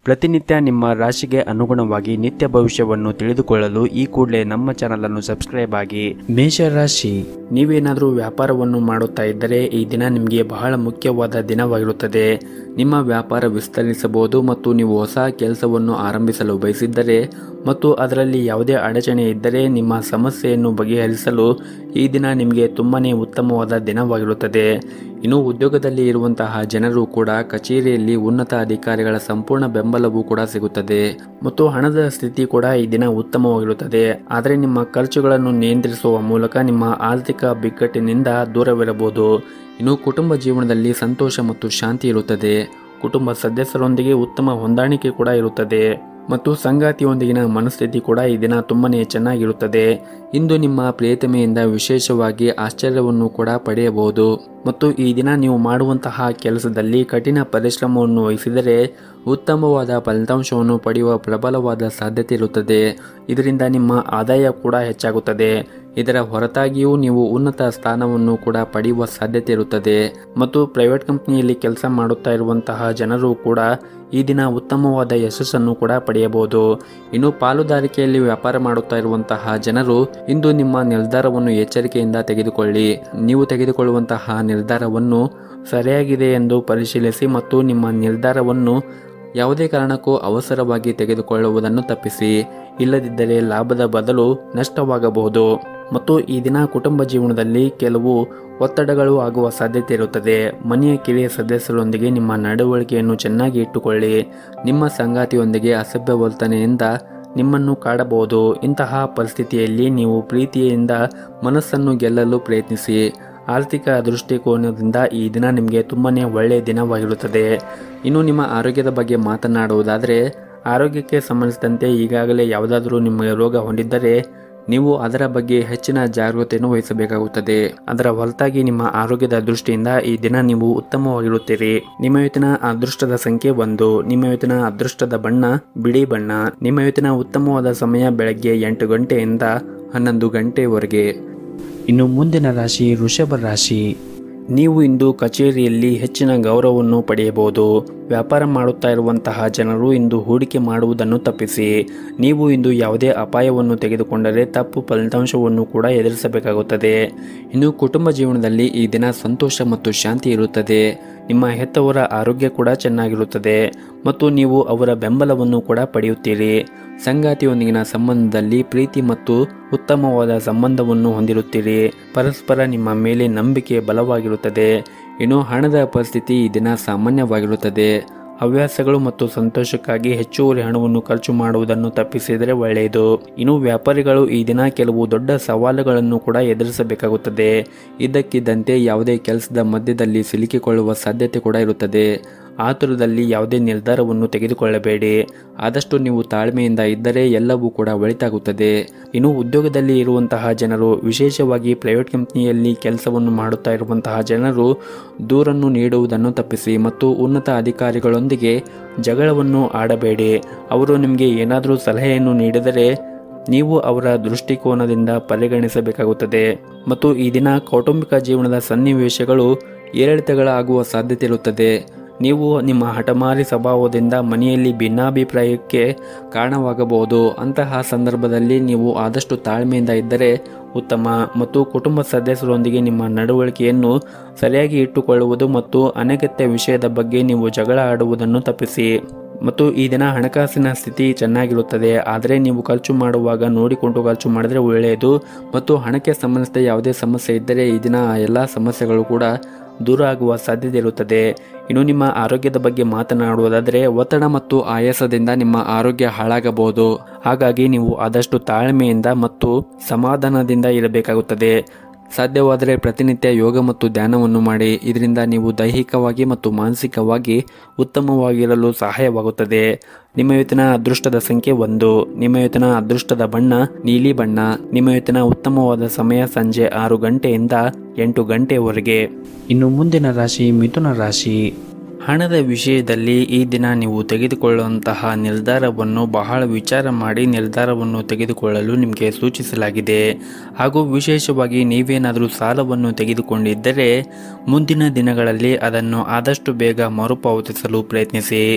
ಪ್ರತಿನಿತ್ಯ ನಿಮ್ಮ ರಾಶಿಗೆ ಅನುಗುಣವಾಗಿ ನಿತ್ಯ ಭವಿಷ್ಯವನ್ನು ತಿಳಿದುಕೊಳ್ಳಲು ಈ ಕೂಡಲೇ ನಮ್ಮ ಚಾನಲ್ ಅನ್ನು ಸಬ್ಸ್ಕ್ರೈಬ್ ಆಗಿ ಮೇಷರಾಶಿ ನೀವೇನಾದರೂ ವ್ಯಾಪಾರವನ್ನು ಮಾಡುತ್ತಾ ಇದ್ದರೆ ಈ ದಿನ ನಿಮಗೆ ಬಹಳ ಮುಖ್ಯವಾದ ದಿನವಾಗಿರುತ್ತದೆ ನಿಮ್ಮ ವ್ಯಾಪಾರ ವಿಸ್ತರಿಸಬಹುದು ಮತ್ತು ನೀವು ಹೊಸ ಕೆಲಸವನ್ನು ಆರಂಭಿಸಲು ಬಯಸಿದ್ದರೆ ಮತ್ತು ಅದರಲ್ಲಿ ಯಾವುದೇ ಅಡಚಣೆ ಇದ್ದರೆ ನಿಮ್ಮ ಸಮಸ್ಯೆಯನ್ನು ಬಗೆಹರಿಸಲು ಈ ದಿನ ನಿಮಗೆ ತುಂಬಾನೇ ಉತ್ತಮವಾದ ದಿನವಾಗಿರುತ್ತದೆ ಇನ್ನು ಉದ್ಯೋಗದಲ್ಲಿ ಇರುವಂತಹ ಜನರು ಕೂಡ ಕಚೇರಿಯಲ್ಲಿ ಉನ್ನತ ಅಧಿಕಾರಿಗಳ ಸಂಪೂರ್ಣ ಬೆಂಬಲವೂ ಕೂಡ ಸಿಗುತ್ತದೆ ಮತ್ತು ಹಣದ ಸ್ಥಿತಿ ಕೂಡ ಈ ದಿನ ಉತ್ತಮವಾಗಿರುತ್ತದೆ ಆದರೆ ನಿಮ್ಮ ಖರ್ಚುಗಳನ್ನು ನಿಯಂತ್ರಿಸುವ ಮೂಲಕ ನಿಮ್ಮ ಆರ್ಥಿಕ ಬಿಕ್ಕಟ್ಟಿನಿಂದ ದೂರವಿರಬಹುದು ಇನ್ನು ಕುಟುಂಬ ಜೀವನದಲ್ಲಿ ಸಂತೋಷ ಮತ್ತು ಶಾಂತಿ ಇರುತ್ತದೆ ಕುಟುಂಬ ಸದಸ್ಯರೊಂದಿಗೆ ಉತ್ತಮ ಹೊಂದಾಣಿಕೆ ಕೂಡ ಇರುತ್ತದೆ ಮತ್ತು ಸಂಗಾತಿಯೊಂದಿಗಿನ ಮನಸ್ಥಿತಿ ಕೂಡ ಈ ದಿನ ತುಂಬಾನೇ ಚೆನ್ನಾಗಿರುತ್ತದೆ ಇಂದು ನಿಮ್ಮ ಪ್ರಿಯತಮೆಯಿಂದ ವಿಶೇಷವಾಗಿ ಆಶ್ಚರ್ಯವನ್ನು ಕೂಡ ಪಡೆಯಬಹುದು ಮತ್ತು ಈ ದಿನ ನೀವು ಮಾಡುವಂತಹ ಕೆಲಸದಲ್ಲಿ ಕಠಿಣ ಪರಿಶ್ರಮವನ್ನು ವಹಿಸಿದರೆ ಉತ್ತಮವಾದ ಫಲಿತಾಂಶವನ್ನು ಪಡೆಯುವ ಪ್ರಬಲವಾದ ಸಾಧ್ಯತೆ ಇರುತ್ತದೆ ಇದರಿಂದ ನಿಮ್ಮ ಆದಾಯ ಕೂಡ ಹೆಚ್ಚಾಗುತ್ತದೆ ಇದರ ಹೊರತಾಗಿಯೂ ನೀವು ಉನ್ನತ ಸ್ಥಾನವನ್ನು ಕೂಡ ಪಡೆಯುವ ಸಾಧ್ಯತೆ ಇರುತ್ತದೆ ಮತ್ತು ಪ್ರೈವೇಟ್ ಕಂಪನಿಯಲ್ಲಿ ಕೆಲಸ ಮಾಡುತ್ತಾ ಇರುವಂತಹ ಜನರು ಕೂಡ ಈ ದಿನ ಉತ್ತಮವಾದ ಯಶಸ್ಸನ್ನು ಕೂಡ ಪಡೆಯಬಹುದು ಇನ್ನು ಪಾಲುದಾರಿಕೆಯಲ್ಲಿ ವ್ಯಾಪಾರ ಮಾಡುತ್ತಾ ಇರುವಂತಹ ಜನರು ಇಂದು ನಿಮ್ಮ ನಿರ್ಧಾರವನ್ನು ಎಚ್ಚರಿಕೆಯಿಂದ ತೆಗೆದುಕೊಳ್ಳಿ ನೀವು ತೆಗೆದುಕೊಳ್ಳುವಂತಹ ನಿರ್ಧಾರವನ್ನು ಸರಿಯಾಗಿದೆ ಎಂದು ಪರಿಶೀಲಿಸಿ ಮತ್ತು ನಿಮ್ಮ ನಿರ್ಧಾರವನ್ನು ಯಾವುದೇ ಕಾರಣಕ್ಕೂ ಅವಸರವಾಗಿ ತೆಗೆದುಕೊಳ್ಳುವುದನ್ನು ತಪ್ಪಿಸಿ ಇಲ್ಲದಿದ್ದರೆ ಲಾಭದ ಬದಲು ನಷ್ಟವಾಗಬಹುದು ಮತ್ತು ಈ ದಿನ ಕುಟುಂಬ ಜೀವನದಲ್ಲಿ ಕೆಲವು ಒತ್ತಡಗಳು ಆಗುವ ಸಾಧ್ಯತೆ ಇರುತ್ತದೆ ಮನೆಯ ಕಿರಿಯ ಸದಸ್ಯರೊಂದಿಗೆ ನಿಮ್ಮ ನಡವಳಿಕೆಯನ್ನು ಚೆನ್ನಾಗಿ ಇಟ್ಟುಕೊಳ್ಳಿ ನಿಮ್ಮ ಸಂಗಾತಿಯೊಂದಿಗೆ ಅಸಭ್ಯ ವರ್ತನೆಯಿಂದ ನಿಮ್ಮನ್ನು ಕಾಡಬಹುದು ಇಂತಹ ಪರಿಸ್ಥಿತಿಯಲ್ಲಿ ನೀವು ಪ್ರೀತಿಯಿಂದ ಮನಸ್ಸನ್ನು ಗೆಲ್ಲಲು ಪ್ರಯತ್ನಿಸಿ ಆರ್ಥಿಕ ದೃಷ್ಟಿಕೋನದಿಂದ ಈ ದಿನ ನಿಮಗೆ ತುಂಬನೇ ಒಳ್ಳೆಯ ದಿನವಾಗಿರುತ್ತದೆ ಇನ್ನು ನಿಮ್ಮ ಆರೋಗ್ಯದ ಬಗ್ಗೆ ಮಾತನಾಡುವುದಾದರೆ ಆರೋಗ್ಯಕ್ಕೆ ಸಂಬಂಧಿಸಿದಂತೆ ಈಗಾಗಲೇ ಯಾವುದಾದರೂ ನಿಮಗೆ ರೋಗ ಹೊಂದಿದ್ದರೆ ನೀವು ಅದರ ಬಗ್ಗೆ ಹೆಚ್ಚಿನ ಜಾಗೃತೆಯನ್ನು ವಹಿಸಬೇಕಾಗುತ್ತದೆ ಅದರ ಹೊರತಾಗಿ ನಿಮ್ಮ ಆರೋಗ್ಯದ ದೃಷ್ಟಿಯಿಂದ ಈ ದಿನ ನೀವು ಉತ್ತಮವಾಗಿರುತ್ತೀರಿ ನಿಮ್ಮ ಇವತ್ತಿನ ಅದೃಷ್ಟದ ಸಂಖ್ಯೆ ಒಂದು ನಿಮ್ಮ ಇವತ್ತಿನ ಅದೃಷ್ಟದ ಬಣ್ಣ ಬಿಳಿ ಬಣ್ಣ ನಿಮ್ಮ ಇವತ್ತಿನ ಉತ್ತಮವಾದ ಸಮಯ ಬೆಳಗ್ಗೆ ಎಂಟು ಗಂಟೆಯಿಂದ ಹನ್ನೊಂದು ಗಂಟೆವರೆಗೆ ಇನ್ನು ಮುಂದಿನ ರಾಶಿ ವೃಷಭ ರಾಶಿ ನೀವು ಇಂದು ಕಚೇರಿಯಲ್ಲಿ ಹೆಚ್ಚಿನ ಗೌರವವನ್ನು ಪಡೆಯಬಹುದು ವ್ಯಾಪಾರ ಮಾಡುತ್ತಾ ಇರುವಂತಹ ಜನರು ಇಂದು ಹೂಡಿಕೆ ಮಾಡುವುದನ್ನು ತಪ್ಪಿಸಿ ನೀವು ಇಂದು ಯಾವುದೇ ಅಪಾಯವನ್ನು ತೆಗೆದುಕೊಂಡರೆ ತಪ್ಪು ಫಲಿತಾಂಶವನ್ನು ಕೂಡ ಎದುರಿಸಬೇಕಾಗುತ್ತದೆ ಇನ್ನು ಕುಟುಂಬ ಜೀವನದಲ್ಲಿ ಈ ದಿನ ಸಂತೋಷ ಮತ್ತು ಶಾಂತಿ ಇರುತ್ತದೆ ನಿಮ್ಮ ಹೆತ್ತವರ ಆರೋಗ್ಯ ಕೂಡ ಚೆನ್ನಾಗಿರುತ್ತದೆ ಮತ್ತು ನೀವು ಅವರ ಬೆಂಬಲವನ್ನು ಕೂಡ ಪಡೆಯುತ್ತೀರಿ ಸಂಗಾತಿಯೊಂದಿಗಿನ ಸಂಬಂಧದಲ್ಲಿ ಪ್ರೀತಿ ಮತ್ತು ಉತ್ತಮವಾದ ಸಂಬಂಧವನ್ನು ಹೊಂದಿರುತ್ತೀರಿ ಪರಸ್ಪರ ನಿಮ್ಮ ಮೇಲೆ ನಂಬಿಕೆ ಬಲವಾಗಿರುತ್ತದೆ ಇನ್ನು ಹಣದ ಪರಿಸ್ಥಿತಿ ಈ ದಿನ ಸಾಮಾನ್ಯವಾಗಿರುತ್ತದೆ ಹವ್ಯಾಸಗಳು ಮತ್ತು ಸಂತೋಷಕ್ಕಾಗಿ ಹೆಚ್ಚುವರಿ ಹಣವನ್ನು ಖರ್ಚು ಮಾಡುವುದನ್ನು ತಪ್ಪಿಸಿದರೆ ಒಳ್ಳೆಯದು ಇನ್ನು ವ್ಯಾಪಾರಿಗಳು ಈ ದಿನ ಕೆಲವು ದೊಡ್ಡ ಸವಾಲುಗಳನ್ನು ಕೂಡ ಎದುರಿಸಬೇಕಾಗುತ್ತದೆ ಇದ್ದಕ್ಕಿದ್ದಂತೆ ಯಾವುದೇ ಕೆಲಸದ ಮಧ್ಯದಲ್ಲಿ ಸಿಲುಕಿಕೊಳ್ಳುವ ಸಾಧ್ಯತೆ ಕೂಡ ಇರುತ್ತದೆ ಆತುರದಲ್ಲಿ ಯಾವುದೇ ನಿರ್ಧಾರವನ್ನು ತೆಗೆದುಕೊಳ್ಳಬೇಡಿ ಆದಷ್ಟು ನೀವು ತಾಳ್ಮೆಯಿಂದ ಇದ್ದರೆ ಎಲ್ಲವೂ ಕೂಡ ಒಳಿತಾಗುತ್ತದೆ ಇನ್ನು ಉದ್ಯೋಗದಲ್ಲಿ ಇರುವಂತಹ ಜನರು ವಿಶೇಷವಾಗಿ ಪ್ರೈವೇಟ್ ಕಂಪನಿಯಲ್ಲಿ ಕೆಲಸವನ್ನು ಮಾಡುತ್ತಾ ಇರುವಂತಹ ಜನರು ದೂರನ್ನು ನೀಡುವುದನ್ನು ತಪ್ಪಿಸಿ ಮತ್ತು ಉನ್ನತ ಅಧಿಕಾರಿಗಳೊಂದಿಗೆ ಜಗಳವನ್ನು ಆಡಬೇಡಿ ಅವರು ನಿಮಗೆ ಏನಾದರೂ ಸಲಹೆಯನ್ನು ನೀಡಿದರೆ ನೀವು ಅವರ ದೃಷ್ಟಿಕೋನದಿಂದ ಪರಿಗಣಿಸಬೇಕಾಗುತ್ತದೆ ಮತ್ತು ಈ ದಿನ ಕೌಟುಂಬಿಕ ಜೀವನದ ಸನ್ನಿವೇಶಗಳು ಏರಿಳಿತಗಳಾಗುವ ಸಾಧ್ಯತೆ ಇರುತ್ತದೆ ನೀವು ನಿಮ್ಮ ಹಠಮಾರಿ ಸ್ವಭಾವದಿಂದ ಮನೆಯಲ್ಲಿ ಭಿನ್ನಾಭಿಪ್ರಾಯಕ್ಕೆ ಕಾರಣವಾಗಬಹುದು ಅಂತಹ ಸಂದರ್ಭದಲ್ಲಿ ನೀವು ಆದಷ್ಟು ತಾಳ್ಮೆಯಿಂದ ಇದ್ದರೆ ಉತ್ತಮ ಮತ್ತು ಕುಟುಂಬ ಸದಸ್ಯರೊಂದಿಗೆ ನಿಮ್ಮ ನಡವಳಿಕೆಯನ್ನು ಸರಿಯಾಗಿ ಇಟ್ಟುಕೊಳ್ಳುವುದು ಮತ್ತು ಅನಗತ್ಯ ವಿಷಯದ ಬಗ್ಗೆ ನೀವು ಜಗಳ ಆಡುವುದನ್ನು ತಪ್ಪಿಸಿ ಮತ್ತು ಈ ದಿನ ಹಣಕಾಸಿನ ಸ್ಥಿತಿ ಚೆನ್ನಾಗಿರುತ್ತದೆ ಆದರೆ ನೀವು ಖರ್ಚು ಮಾಡುವಾಗ ನೋಡಿಕೊಂಡು ಖರ್ಚು ಮಾಡಿದರೆ ಒಳ್ಳೆಯದು ಮತ್ತು ಹಣಕ್ಕೆ ಸಂಬಂಧಿಸಿದ ಯಾವುದೇ ಸಮಸ್ಯೆ ಇದ್ದರೆ ಈ ದಿನ ಆ ಎಲ್ಲ ಸಮಸ್ಯೆಗಳು ಕೂಡ ದೂರ ಆಗುವ ಸಾಧ್ಯತೆ ಇರುತ್ತದೆ ಇನ್ನು ನಿಮ್ಮ ಆರೋಗ್ಯದ ಬಗ್ಗೆ ಮಾತನಾಡುವುದಾದರೆ ಒತ್ತಡ ಮತ್ತು ಆಯಾಸದಿಂದ ನಿಮ್ಮ ಆರೋಗ್ಯ ಹಾಳಾಗಬಹುದು ಹಾಗಾಗಿ ನೀವು ಆದಷ್ಟು ತಾಳ್ಮೆಯಿಂದ ಮತ್ತು ಸಮಾಧಾನದಿಂದ ಇರಬೇಕಾಗುತ್ತದೆ ಸಾಧ್ಯವಾದರೆ ಪ್ರತಿನಿತ್ಯ ಯೋಗ ಮತ್ತು ಧ್ಯಾನವನ್ನು ಮಾಡಿ ಇದರಿಂದ ನೀವು ದೈಹಿಕವಾಗಿ ಮತ್ತು ಮಾನಸಿಕವಾಗಿ ಉತ್ತಮವಾಗಿರಲು ಸಹಾಯವಾಗುತ್ತದೆ ನಿಮ್ಮ ಇವತ್ತಿನ ಅದೃಷ್ಟದ ಸಂಖ್ಯೆ ಒಂದು ನಿಮ್ಮ ಇವತ್ತಿನ ಅದೃಷ್ಟದ ಬಣ್ಣ ನೀಲಿ ಬಣ್ಣ ನಿಮ್ಮ ಇವತ್ತಿನ ಉತ್ತಮವಾದ ಸಮಯ ಸಂಜೆ ಆರು ಗಂಟೆಯಿಂದ ಎಂಟು ಗಂಟೆವರೆಗೆ ಇನ್ನು ಮುಂದಿನ ರಾಶಿ ಮಿಥುನ ರಾಶಿ ಹಣದ ವಿಷಯದಲ್ಲಿ ಈ ದಿನ ನೀವು ತೆಗೆದುಕೊಳ್ಳುವಂತಹ ನಿರ್ಧಾರವನ್ನು ಬಹಳ ವಿಚಾರ ಮಾಡಿ ನಿರ್ಧಾರವನ್ನು ತೆಗೆದುಕೊಳ್ಳಲು ನಿಮಗೆ ಸೂಚಿಸಲಾಗಿದೆ ಹಾಗೂ ವಿಶೇಷವಾಗಿ ನೀವೇನಾದರೂ ಸಾಲವನ್ನು ತೆಗೆದುಕೊಂಡಿದ್ದರೆ ಮುಂದಿನ ದಿನಗಳಲ್ಲಿ ಅದನ್ನು ಆದಷ್ಟು ಬೇಗ ಮರುಪಾವತಿಸಲು ಪ್ರಯತ್ನಿಸಿ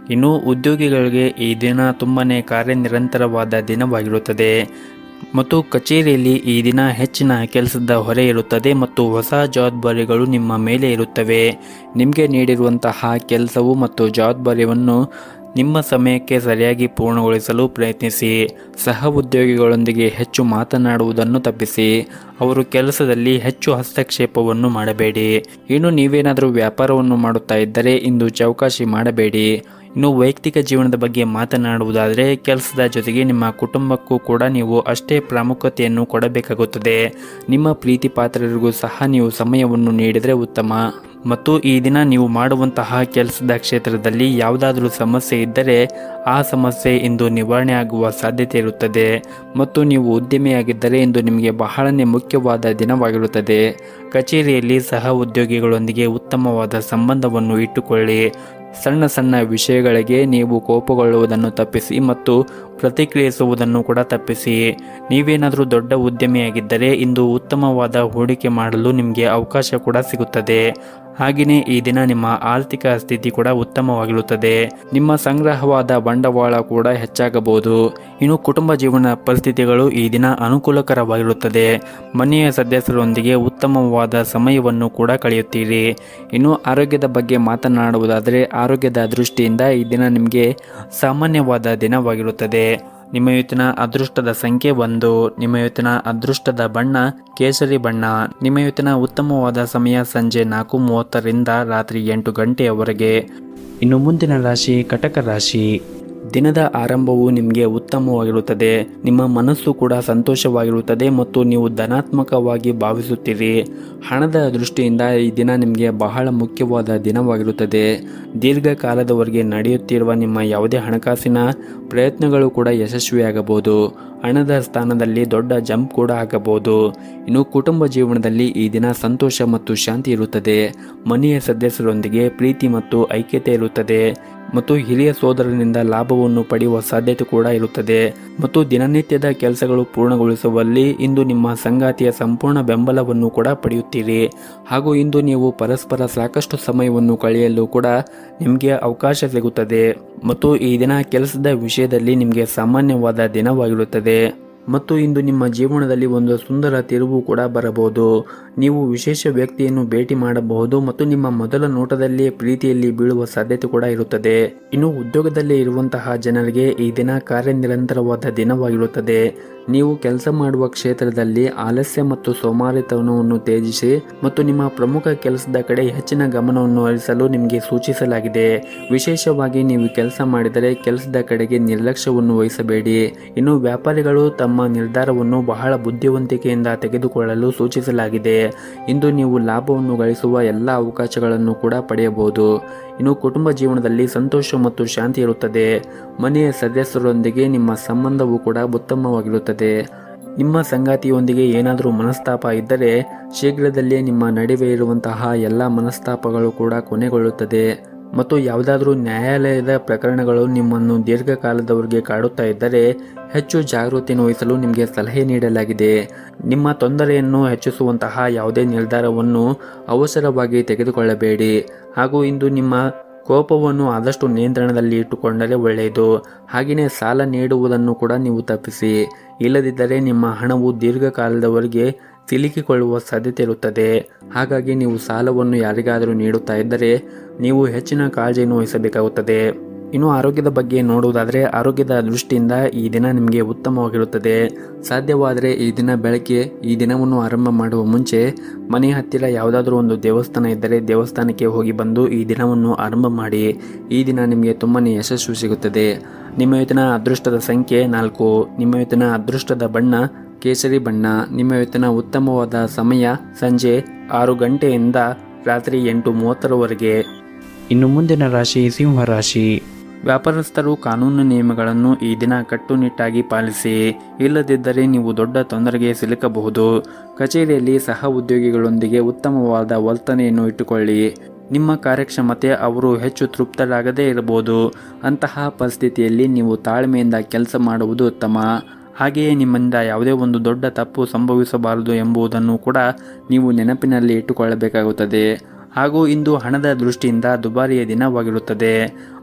ಇನ್ನು ಉದ್ಯೋಗಿಗಳಿಗೆ ಈ ದಿನ ತುಂಬನೇ ಕಾರ್ಯನಿರಂತರವಾದ ದಿನವಾಗಿರುತ್ತದೆ ಮತ್ತು ಕಚೇರಿಯಲ್ಲಿ ಈ ದಿನ ಹೆಚ್ಚಿನ ಕೆಲಸದ ಹೊರೆ ಇರುತ್ತದೆ ಮತ್ತು ಹೊಸ ಜವಾಬ್ದಾರಿಗಳು ನಿಮ್ಮ ಮೇಲೆ ಇರುತ್ತವೆ ನಿಮಗೆ ನೀಡಿರುವಂತಹ ಕೆಲಸವು ಮತ್ತು ಜವಾಬ್ದಾರಿಯನ್ನು ನಿಮ್ಮ ಸಮಯಕ್ಕೆ ಸರಿಯಾಗಿ ಪೂರ್ಣಗೊಳಿಸಲು ಪ್ರಯತ್ನಿಸಿ ಸಹ ಉದ್ಯೋಗಿಗಳೊಂದಿಗೆ ಹೆಚ್ಚು ಮಾತನಾಡುವುದನ್ನು ತಪ್ಪಿಸಿ ಅವರು ಕೆಲಸದಲ್ಲಿ ಹೆಚ್ಚು ಹಸ್ತಕ್ಷೇಪವನ್ನು ಮಾಡಬೇಡಿ ಇನ್ನು ನೀವೇನಾದರೂ ವ್ಯಾಪಾರವನ್ನು ಮಾಡುತ್ತಾ ಇದ್ದರೆ ಇಂದು ಚೌಕಾಶಿ ಮಾಡಬೇಡಿ ಇನ್ನು ವೈಯಕ್ತಿಕ ಜೀವನದ ಬಗ್ಗೆ ಮಾತನಾಡುವುದಾದರೆ ಕೆಲಸದ ಜೊತೆಗೆ ನಿಮ್ಮ ಕುಟುಂಬಕ್ಕೂ ಕೂಡ ನೀವು ಅಷ್ಟೇ ಪ್ರಾಮುಖ್ಯತೆಯನ್ನು ಕೊಡಬೇಕಾಗುತ್ತದೆ ನಿಮ್ಮ ಪ್ರೀತಿ ಪಾತ್ರರಿಗೂ ಸಹ ನೀವು ಸಮಯವನ್ನು ನೀಡಿದರೆ ಉತ್ತಮ ಮತ್ತು ಈ ದಿನ ನೀವು ಮಾಡುವಂತಹ ಕೆಲಸದ ಕ್ಷೇತ್ರದಲ್ಲಿ ಯಾವುದಾದರೂ ಸಮಸ್ಯೆ ಇದ್ದರೆ ಆ ಸಮಸ್ಯೆ ಇಂದು ನಿವಾರಣೆ ಆಗುವ ಸಾಧ್ಯತೆ ಇರುತ್ತದೆ ಮತ್ತು ನೀವು ಉದ್ಯಮಿಯಾಗಿದ್ದರೆ ಇಂದು ನಿಮಗೆ ಬಹಳನೇ ಮುಖ್ಯವಾದ ದಿನವಾಗಿರುತ್ತದೆ ಕಚೇರಿಯಲ್ಲಿ ಸಹ ಉದ್ಯೋಗಿಗಳೊಂದಿಗೆ ಉತ್ತಮವಾದ ಸಂಬಂಧವನ್ನು ಇಟ್ಟುಕೊಳ್ಳಿ ಸಣ್ಣ ಸಣ್ಣ ವಿಷಯಗಳಿಗೆ ನೀವು ಕೋಪಗೊಳ್ಳುವುದನ್ನು ತಪ್ಪಿಸಿ ಮತ್ತು ಪ್ರತಿಕ್ರಿಯಿಸುವುದನ್ನು ಕೂಡ ತಪ್ಪಿಸಿ ನೀವೇನಾದರೂ ದೊಡ್ಡ ಉದ್ಯಮಿಯಾಗಿದ್ದರೆ ಇಂದು ಉತ್ತಮವಾದ ಹೂಡಿಕೆ ಮಾಡಲು ನಿಮಗೆ ಅವಕಾಶ ಕೂಡ ಸಿಗುತ್ತದೆ ಹಾಗೆಯೇ ಈ ದಿನ ನಿಮ್ಮ ಆರ್ಥಿಕ ಸ್ಥಿತಿ ಕೂಡ ಉತ್ತಮವಾಗಿರುತ್ತದೆ ನಿಮ್ಮ ಸಂಗ್ರಹವಾದ ಬಂಡವಾಳ ಕೂಡ ಹೆಚ್ಚಾಗಬಹುದು ಇನ್ನು ಕುಟುಂಬ ಜೀವನ ಪರಿಸ್ಥಿತಿಗಳು ಈ ದಿನ ಅನುಕೂಲಕರವಾಗಿರುತ್ತದೆ ಮನೆಯ ಸದಸ್ಯರೊಂದಿಗೆ ಉತ್ತಮವಾದ ಸಮಯವನ್ನು ಕೂಡ ಕಳೆಯುತ್ತೀರಿ ಇನ್ನು ಆರೋಗ್ಯದ ಬಗ್ಗೆ ಮಾತನಾಡುವುದಾದರೆ ಆರೋಗ್ಯದ ದೃಷ್ಟಿಯಿಂದ ಈ ದಿನ ನಿಮಗೆ ಸಾಮಾನ್ಯವಾದ ದಿನವಾಗಿರುತ್ತದೆ ನಿಮ್ಮ ಇವತ್ತಿನ ಅದೃಷ್ಟದ ಸಂಖ್ಯೆ ಒಂದು ನಿಮ್ಮ ಇವತ್ತಿನ ಅದೃಷ್ಟದ ಬಣ್ಣ ಕೇಸರಿ ಬಣ್ಣ ನಿಮ್ಮ ಇವತ್ತಿನ ಉತ್ತಮವಾದ ಸಮಯ ಸಂಜೆ ನಾಲ್ಕು ಮೂವತ್ತರಿಂದ ರಾತ್ರಿ ಎಂಟು ಗಂಟೆಯವರೆಗೆ ಇನ್ನು ಮುಂದಿನ ರಾಶಿ ಕಟಕ ರಾಶಿ ದಿನದ ಆರಂಭವು ನಿಮಗೆ ಉತ್ತಮವಾಗಿರುತ್ತದೆ ನಿಮ್ಮ ಮನಸ್ಸು ಕೂಡ ಸಂತೋಷವಾಗಿರುತ್ತದೆ ಮತ್ತು ನೀವು ಧನಾತ್ಮಕವಾಗಿ ಭಾವಿಸುತ್ತೀರಿ ಹಣದ ದೃಷ್ಟಿಯಿಂದ ಈ ದಿನ ನಿಮಗೆ ಬಹಳ ಮುಖ್ಯವಾದ ದಿನವಾಗಿರುತ್ತದೆ ದೀರ್ಘಕಾಲದವರೆಗೆ ನಡೆಯುತ್ತಿರುವ ನಿಮ್ಮ ಯಾವುದೇ ಹಣಕಾಸಿನ ಪ್ರಯತ್ನಗಳು ಕೂಡ ಯಶಸ್ವಿಯಾಗಬಹುದು ಹಣದ ಸ್ಥಾನದಲ್ಲಿ ದೊಡ್ಡ ಜಂಪ್ ಕೂಡ ಆಗಬಹುದು ಇನ್ನು ಕುಟುಂಬ ಜೀವನದಲ್ಲಿ ಈ ದಿನ ಸಂತೋಷ ಮತ್ತು ಶಾಂತಿ ಇರುತ್ತದೆ ಮನೆಯ ಸದಸ್ಯರೊಂದಿಗೆ ಪ್ರೀತಿ ಮತ್ತು ಐಕ್ಯತೆ ಇರುತ್ತದೆ ಮತ್ತು ಹಿರಿಯ ಸೋದರನಿಂದ ಲಾಭವನ್ನು ಪಡೆಯುವ ಸಾಧ್ಯತೆ ಕೂಡ ಇರುತ್ತದೆ ಮತ್ತು ದಿನನಿತ್ಯದ ಕೆಲಸಗಳು ಪೂರ್ಣಗೊಳಿಸುವಲ್ಲಿ ಇಂದು ನಿಮ್ಮ ಸಂಗಾತಿಯ ಸಂಪೂರ್ಣ ಬೆಂಬಲವನ್ನು ಕೂಡ ಪಡೆಯುತ್ತೀರಿ ಹಾಗೂ ಇಂದು ನೀವು ಪರಸ್ಪರ ಸಾಕಷ್ಟು ಸಮಯವನ್ನು ಕಳೆಯಲು ಕೂಡ ನಿಮಗೆ ಅವಕಾಶ ಸಿಗುತ್ತದೆ ಮತ್ತು ಈ ದಿನ ಕೆಲಸದ ವಿಷಯದಲ್ಲಿ ನಿಮಗೆ ಸಾಮಾನ್ಯವಾದ ದಿನವಾಗಿರುತ್ತದೆ ಮತ್ತು ಇಂದು ನಿಮ್ಮ ಜೀವನದಲ್ಲಿ ಒಂದು ಸುಂದರ ತಿರುವು ಕೂಡ ಬರಬಹುದು ನೀವು ವಿಶೇಷ ವ್ಯಕ್ತಿಯನ್ನು ಭೇಟಿ ಮಾಡಬಹುದು ಮತ್ತು ನಿಮ್ಮ ಮೊದಲ ನೋಟದಲ್ಲಿ ಪ್ರೀತಿಯಲ್ಲಿ ಬೀಳುವ ಸಾಧ್ಯತೆ ಕೂಡ ಇರುತ್ತದೆ ಇನ್ನು ಉದ್ಯೋಗದಲ್ಲಿ ಇರುವಂತಹ ಜನರಿಗೆ ಈ ದಿನ ಕಾರ್ಯನಿರಂತರವಾದ ದಿನವಾಗಿರುತ್ತದೆ ನೀವು ಕೆಲಸ ಮಾಡುವ ಕ್ಷೇತ್ರದಲ್ಲಿ ಆಲಸ್ಯ ಮತ್ತು ಸೋಮಾರಿತನವನ್ನು ತ್ಯಜಿಸಿ ಮತ್ತು ನಿಮ್ಮ ಪ್ರಮುಖ ಕೆಲಸದ ಕಡೆ ಹೆಚ್ಚಿನ ಗಮನವನ್ನು ಹರಿಸಲು ನಿಮಗೆ ಸೂಚಿಸಲಾಗಿದೆ ವಿಶೇಷವಾಗಿ ನೀವು ಕೆಲಸ ಮಾಡಿದರೆ ಕೆಲಸದ ಕಡೆಗೆ ನಿರ್ಲಕ್ಷ್ಯವನ್ನು ವಹಿಸಬೇಡಿ ಇನ್ನು ವ್ಯಾಪಾರಿಗಳು ತಮ್ಮ ನಿರ್ಧಾರವನ್ನು ಬಹಳ ಬುದ್ಧಿವಂತಿಕೆಯಿಂದ ತೆಗೆದುಕೊಳ್ಳಲು ಸೂಚಿಸಲಾಗಿದೆ ಇಂದು ನೀವು ಲಾಭವನ್ನು ಗಳಿಸುವ ಎಲ್ಲ ಅವಕಾಶಗಳನ್ನು ಕೂಡ ಪಡೆಯಬಹುದು ಇನ್ನು ಕುಟುಂಬ ಜೀವನದಲ್ಲಿ ಸಂತೋಷ ಮತ್ತು ಶಾಂತಿ ಇರುತ್ತದೆ ಮನೆಯ ಸದಸ್ಯರೊಂದಿಗೆ ನಿಮ್ಮ ಸಂಬಂಧವು ಕೂಡ ಉತ್ತಮವಾಗಿರುತ್ತದೆ ನಿಮ್ಮ ಸಂಗಾತಿಯೊಂದಿಗೆ ಏನಾದರೂ ಮನಸ್ತಾಪ ಇದ್ದರೆ ಶೀಘ್ರದಲ್ಲೇ ನಿಮ್ಮ ನಡುವೆ ಇರುವಂತಹ ಎಲ್ಲ ಮನಸ್ತಾಪಗಳು ಕೂಡ ಕೊನೆಗೊಳ್ಳುತ್ತದೆ ಮತ್ತು ಯಾವುದಾದ್ರೂ ನ್ಯಾಯಾಲಯದ ಪ್ರಕರಣಗಳು ನಿಮ್ಮನ್ನು ದೀರ್ಘಕಾಲದವರೆಗೆ ಕಾಡುತ್ತಾ ಇದ್ದರೆ ಹೆಚ್ಚು ಜಾಗೃತಿಯನ್ನು ವಹಿಸಲು ನಿಮಗೆ ಸಲಹೆ ನೀಡಲಾಗಿದೆ ನಿಮ್ಮ ತೊಂದರೆಯನ್ನು ಹೆಚ್ಚಿಸುವಂತಹ ಯಾವುದೇ ನಿರ್ಧಾರವನ್ನು ಅವಸರವಾಗಿ ತೆಗೆದುಕೊಳ್ಳಬೇಡಿ ಹಾಗೂ ಇಂದು ನಿಮ್ಮ ಕೋಪವನ್ನು ಆದಷ್ಟು ನಿಯಂತ್ರಣದಲ್ಲಿ ಇಟ್ಟುಕೊಂಡರೆ ಒಳ್ಳೆಯದು ಹಾಗೆಯೇ ಸಾಲ ನೀಡುವುದನ್ನು ಕೂಡ ನೀವು ತಪ್ಪಿಸಿ ಇಲ್ಲದಿದ್ದರೆ ನಿಮ್ಮ ಹಣವು ದೀರ್ಘಕಾಲದವರೆಗೆ ಸಿಲುಕಿಕೊಳ್ಳುವ ಸಾಧ್ಯತೆ ಇರುತ್ತದೆ ಹಾಗಾಗಿ ನೀವು ಸಾಲವನ್ನು ಯಾರಿಗಾದರೂ ನೀಡುತ್ತಾ ಇದ್ದರೆ ನೀವು ಹೆಚ್ಚಿನ ಕಾಳಜಿಯನ್ನು ವಹಿಸಬೇಕಾಗುತ್ತದೆ ಇನ್ನು ಆರೋಗ್ಯದ ಬಗ್ಗೆ ನೋಡುವುದಾದರೆ ಆರೋಗ್ಯದ ದೃಷ್ಟಿಯಿಂದ ಈ ದಿನ ನಿಮಗೆ ಉತ್ತಮವಾಗಿರುತ್ತದೆ ಸಾಧ್ಯವಾದರೆ ಈ ದಿನ ಬೆಳಗ್ಗೆ ಈ ದಿನವನ್ನು ಆರಂಭ ಮಾಡುವ ಮುಂಚೆ ಮನೆ ಹತ್ತಿರ ಯಾವುದಾದ್ರೂ ಒಂದು ದೇವಸ್ಥಾನ ಇದ್ದರೆ ದೇವಸ್ಥಾನಕ್ಕೆ ಹೋಗಿ ಬಂದು ಈ ದಿನವನ್ನು ಆರಂಭ ಮಾಡಿ ಈ ದಿನ ನಿಮಗೆ ತುಂಬಾ ಯಶಸ್ಸು ಸಿಗುತ್ತದೆ ನಿಮ್ಮ ಇವತ್ತಿನ ಅದೃಷ್ಟದ ಸಂಖ್ಯೆ ನಾಲ್ಕು ನಿಮ್ಮ ಇವತ್ತಿನ ಅದೃಷ್ಟದ ಬಣ್ಣ ಕೇಸರಿ ಬಣ್ಣ ನಿಮ್ಮ ಇವತ್ತಿನ ಉತ್ತಮವಾದ ಸಮಯ ಸಂಜೆ ಆರು ಗಂಟೆಯಿಂದ ರಾತ್ರಿ ಎಂಟು ಮೂವತ್ತರವರೆಗೆ ಇನ್ನು ಮುಂದಿನ ರಾಶಿ ಸಿಂಹ ರಾಶಿ ವ್ಯಾಪಾರಸ್ಥರು ಕಾನೂನು ನಿಯಮಗಳನ್ನು ಈ ದಿನ ಕಟ್ಟುನಿಟ್ಟಾಗಿ ಪಾಲಿಸಿ ಇಲ್ಲದಿದ್ದರೆ ನೀವು ದೊಡ್ಡ ತೊಂದರೆಗೆ ಸಿಲುಕಬಹುದು ಕಚೇರಿಯಲ್ಲಿ ಸಹ ಉದ್ಯೋಗಿಗಳೊಂದಿಗೆ ಉತ್ತಮವಾದ ವರ್ತನೆಯನ್ನು ಇಟ್ಟುಕೊಳ್ಳಿ ನಿಮ್ಮ ಕಾರ್ಯಕ್ಷಮತೆ ಅವರು ಹೆಚ್ಚು ತೃಪ್ತರಾಗದೇ ಇರಬಹುದು ಅಂತಹ ಪರಿಸ್ಥಿತಿಯಲ್ಲಿ ನೀವು ತಾಳ್ಮೆಯಿಂದ ಕೆಲಸ ಮಾಡುವುದು ಉತ್ತಮ ಹಾಗೆಯೇ ನಿಮ್ಮಿಂದ ಯಾವುದೇ ಒಂದು ದೊಡ್ಡ ತಪ್ಪು ಸಂಭವಿಸಬಾರದು ಎಂಬುದನ್ನು ಕೂಡ ನೀವು ನೆನಪಿನಲ್ಲಿ ಇಟ್ಟುಕೊಳ್ಳಬೇಕಾಗುತ್ತದೆ ಹಾಗೂ ಇಂದು ಹಣದ ದೃಷ್ಟಿಯಿಂದ ದುಬಾರಿಯ ದಿನವಾಗಿರುತ್ತದೆ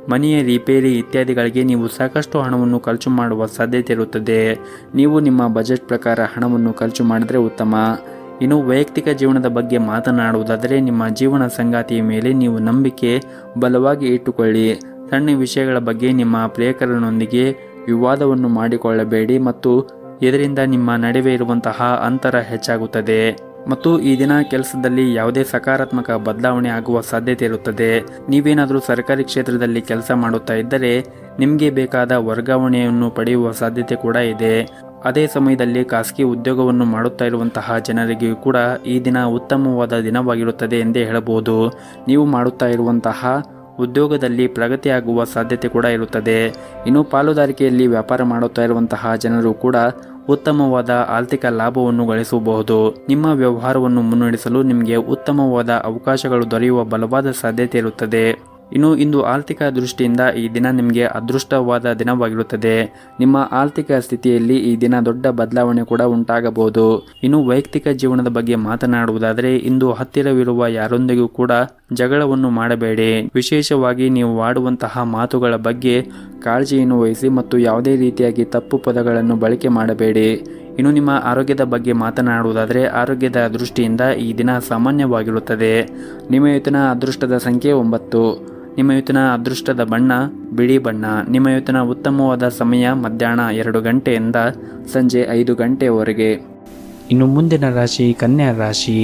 ಮನೆಯ ರಿಪೇರಿ ಇತ್ಯಾದಿಗಳಿಗೆ ನೀವು ಸಾಕಷ್ಟು ಹಣವನ್ನು ಖರ್ಚು ಮಾಡುವ ಸಾಧ್ಯತೆ ಇರುತ್ತದೆ ನೀವು ನಿಮ್ಮ ಬಜೆಟ್ ಪ್ರಕಾರ ಹಣವನ್ನು ಖರ್ಚು ಮಾಡಿದರೆ ಉತ್ತಮ ಇನ್ನು ವೈಯಕ್ತಿಕ ಜೀವನದ ಬಗ್ಗೆ ಮಾತನಾಡುವುದಾದರೆ ನಿಮ್ಮ ಜೀವನ ಸಂಗಾತಿಯ ಮೇಲೆ ನೀವು ನಂಬಿಕೆ ಬಲವಾಗಿ ಇಟ್ಟುಕೊಳ್ಳಿ ಸಣ್ಣ ವಿಷಯಗಳ ಬಗ್ಗೆ ನಿಮ್ಮ ಪ್ರೇಕರನೊಂದಿಗೆ ವಿವಾದವನ್ನು ಮಾಡಿಕೊಳ್ಳಬೇಡಿ ಮತ್ತು ಇದರಿಂದ ನಿಮ್ಮ ನಡುವೆ ಇರುವಂತಹ ಅಂತರ ಹೆಚ್ಚಾಗುತ್ತದೆ ಮತ್ತು ಈ ದಿನ ಕೆಲಸದಲ್ಲಿ ಯಾವುದೇ ಸಕಾರಾತ್ಮಕ ಬದಲಾವಣೆ ಆಗುವ ಸಾಧ್ಯತೆ ಇರುತ್ತದೆ ನೀವೇನಾದರೂ ಸರ್ಕಾರಿ ಕ್ಷೇತ್ರದಲ್ಲಿ ಕೆಲಸ ಮಾಡುತ್ತಾ ಇದ್ದರೆ ನಿಮಗೆ ಬೇಕಾದ ವರ್ಗಾವಣೆಯನ್ನು ಪಡೆಯುವ ಸಾಧ್ಯತೆ ಕೂಡ ಇದೆ ಅದೇ ಸಮಯದಲ್ಲಿ ಖಾಸಗಿ ಉದ್ಯೋಗವನ್ನು ಮಾಡುತ್ತಾ ಇರುವಂತಹ ಜನರಿಗೆ ಕೂಡ ಈ ದಿನ ಉತ್ತಮವಾದ ದಿನವಾಗಿರುತ್ತದೆ ಎಂದೇ ಹೇಳಬಹುದು ನೀವು ಮಾಡುತ್ತಾ ಇರುವಂತಹ ಉದ್ಯೋಗದಲ್ಲಿ ಪ್ರಗತಿಯಾಗುವ ಸಾಧ್ಯತೆ ಕೂಡ ಇರುತ್ತದೆ ಇನ್ನು ಪಾಲುದಾರಿಕೆಯಲ್ಲಿ ವ್ಯಾಪಾರ ಮಾಡುತ್ತಾ ಇರುವಂತಹ ಜನರು ಕೂಡ ಉತ್ತಮವಾದ ಆರ್ಥಿಕ ಲಾಭವನ್ನು ಗಳಿಸಬಹುದು ನಿಮ್ಮ ವ್ಯವಹಾರವನ್ನು ಮುನ್ನಡೆಸಲು ನಿಮಗೆ ಉತ್ತಮವಾದ ಅವಕಾಶಗಳು ದೊರೆಯುವ ಬಲವಾದ ಸಾಧ್ಯತೆ ಇರುತ್ತದೆ ಇನ್ನು ಇಂದು ಆರ್ಥಿಕ ದೃಷ್ಟಿಯಿಂದ ಈ ದಿನ ನಿಮಗೆ ಅದೃಷ್ಟವಾದ ದಿನವಾಗಿರುತ್ತದೆ ನಿಮ್ಮ ಆರ್ಥಿಕ ಸ್ಥಿತಿಯಲ್ಲಿ ಈ ದಿನ ದೊಡ್ಡ ಬದಲಾವಣೆ ಕೂಡ ಉಂಟಾಗಬಹುದು ಇನ್ನು ವೈಯಕ್ತಿಕ ಜೀವನದ ಬಗ್ಗೆ ಮಾತನಾಡುವುದಾದರೆ ಇಂದು ಹತ್ತಿರವಿರುವ ಯಾರೊಂದಿಗೂ ಕೂಡ ಜಗಳವನ್ನು ಮಾಡಬೇಡಿ ವಿಶೇಷವಾಗಿ ನೀವು ಆಡುವಂತಹ ಮಾತುಗಳ ಬಗ್ಗೆ ಕಾಳಜಿಯನ್ನು ವಹಿಸಿ ಮತ್ತು ಯಾವುದೇ ರೀತಿಯಾಗಿ ತಪ್ಪು ಪದಗಳನ್ನು ಬಳಕೆ ಮಾಡಬೇಡಿ ಇನ್ನು ನಿಮ್ಮ ಆರೋಗ್ಯದ ಬಗ್ಗೆ ಮಾತನಾಡುವುದಾದರೆ ಆರೋಗ್ಯದ ದೃಷ್ಟಿಯಿಂದ ಈ ದಿನ ಸಾಮಾನ್ಯವಾಗಿರುತ್ತದೆ ನಿಮ್ಮ ಇವತ್ತಿನ ಅದೃಷ್ಟದ ಸಂಖ್ಯೆ ಒಂಬತ್ತು ನಿಮ್ಮ ಇವತ್ತಿನ ಅದೃಷ್ಟದ ಬಣ್ಣ ಬಿಳಿ ಬಣ್ಣ ನಿಮ್ಮ ಇವತ್ತಿನ ಉತ್ತಮವಾದ ಸಮಯ ಮಧ್ಯಾಹ್ನ ಎರಡು ಗಂಟೆಯಿಂದ ಸಂಜೆ ಐದು ಗಂಟೆಯವರೆಗೆ ಇನ್ನು ಮುಂದಿನ ರಾಶಿ ಕನ್ಯಾ ರಾಶಿ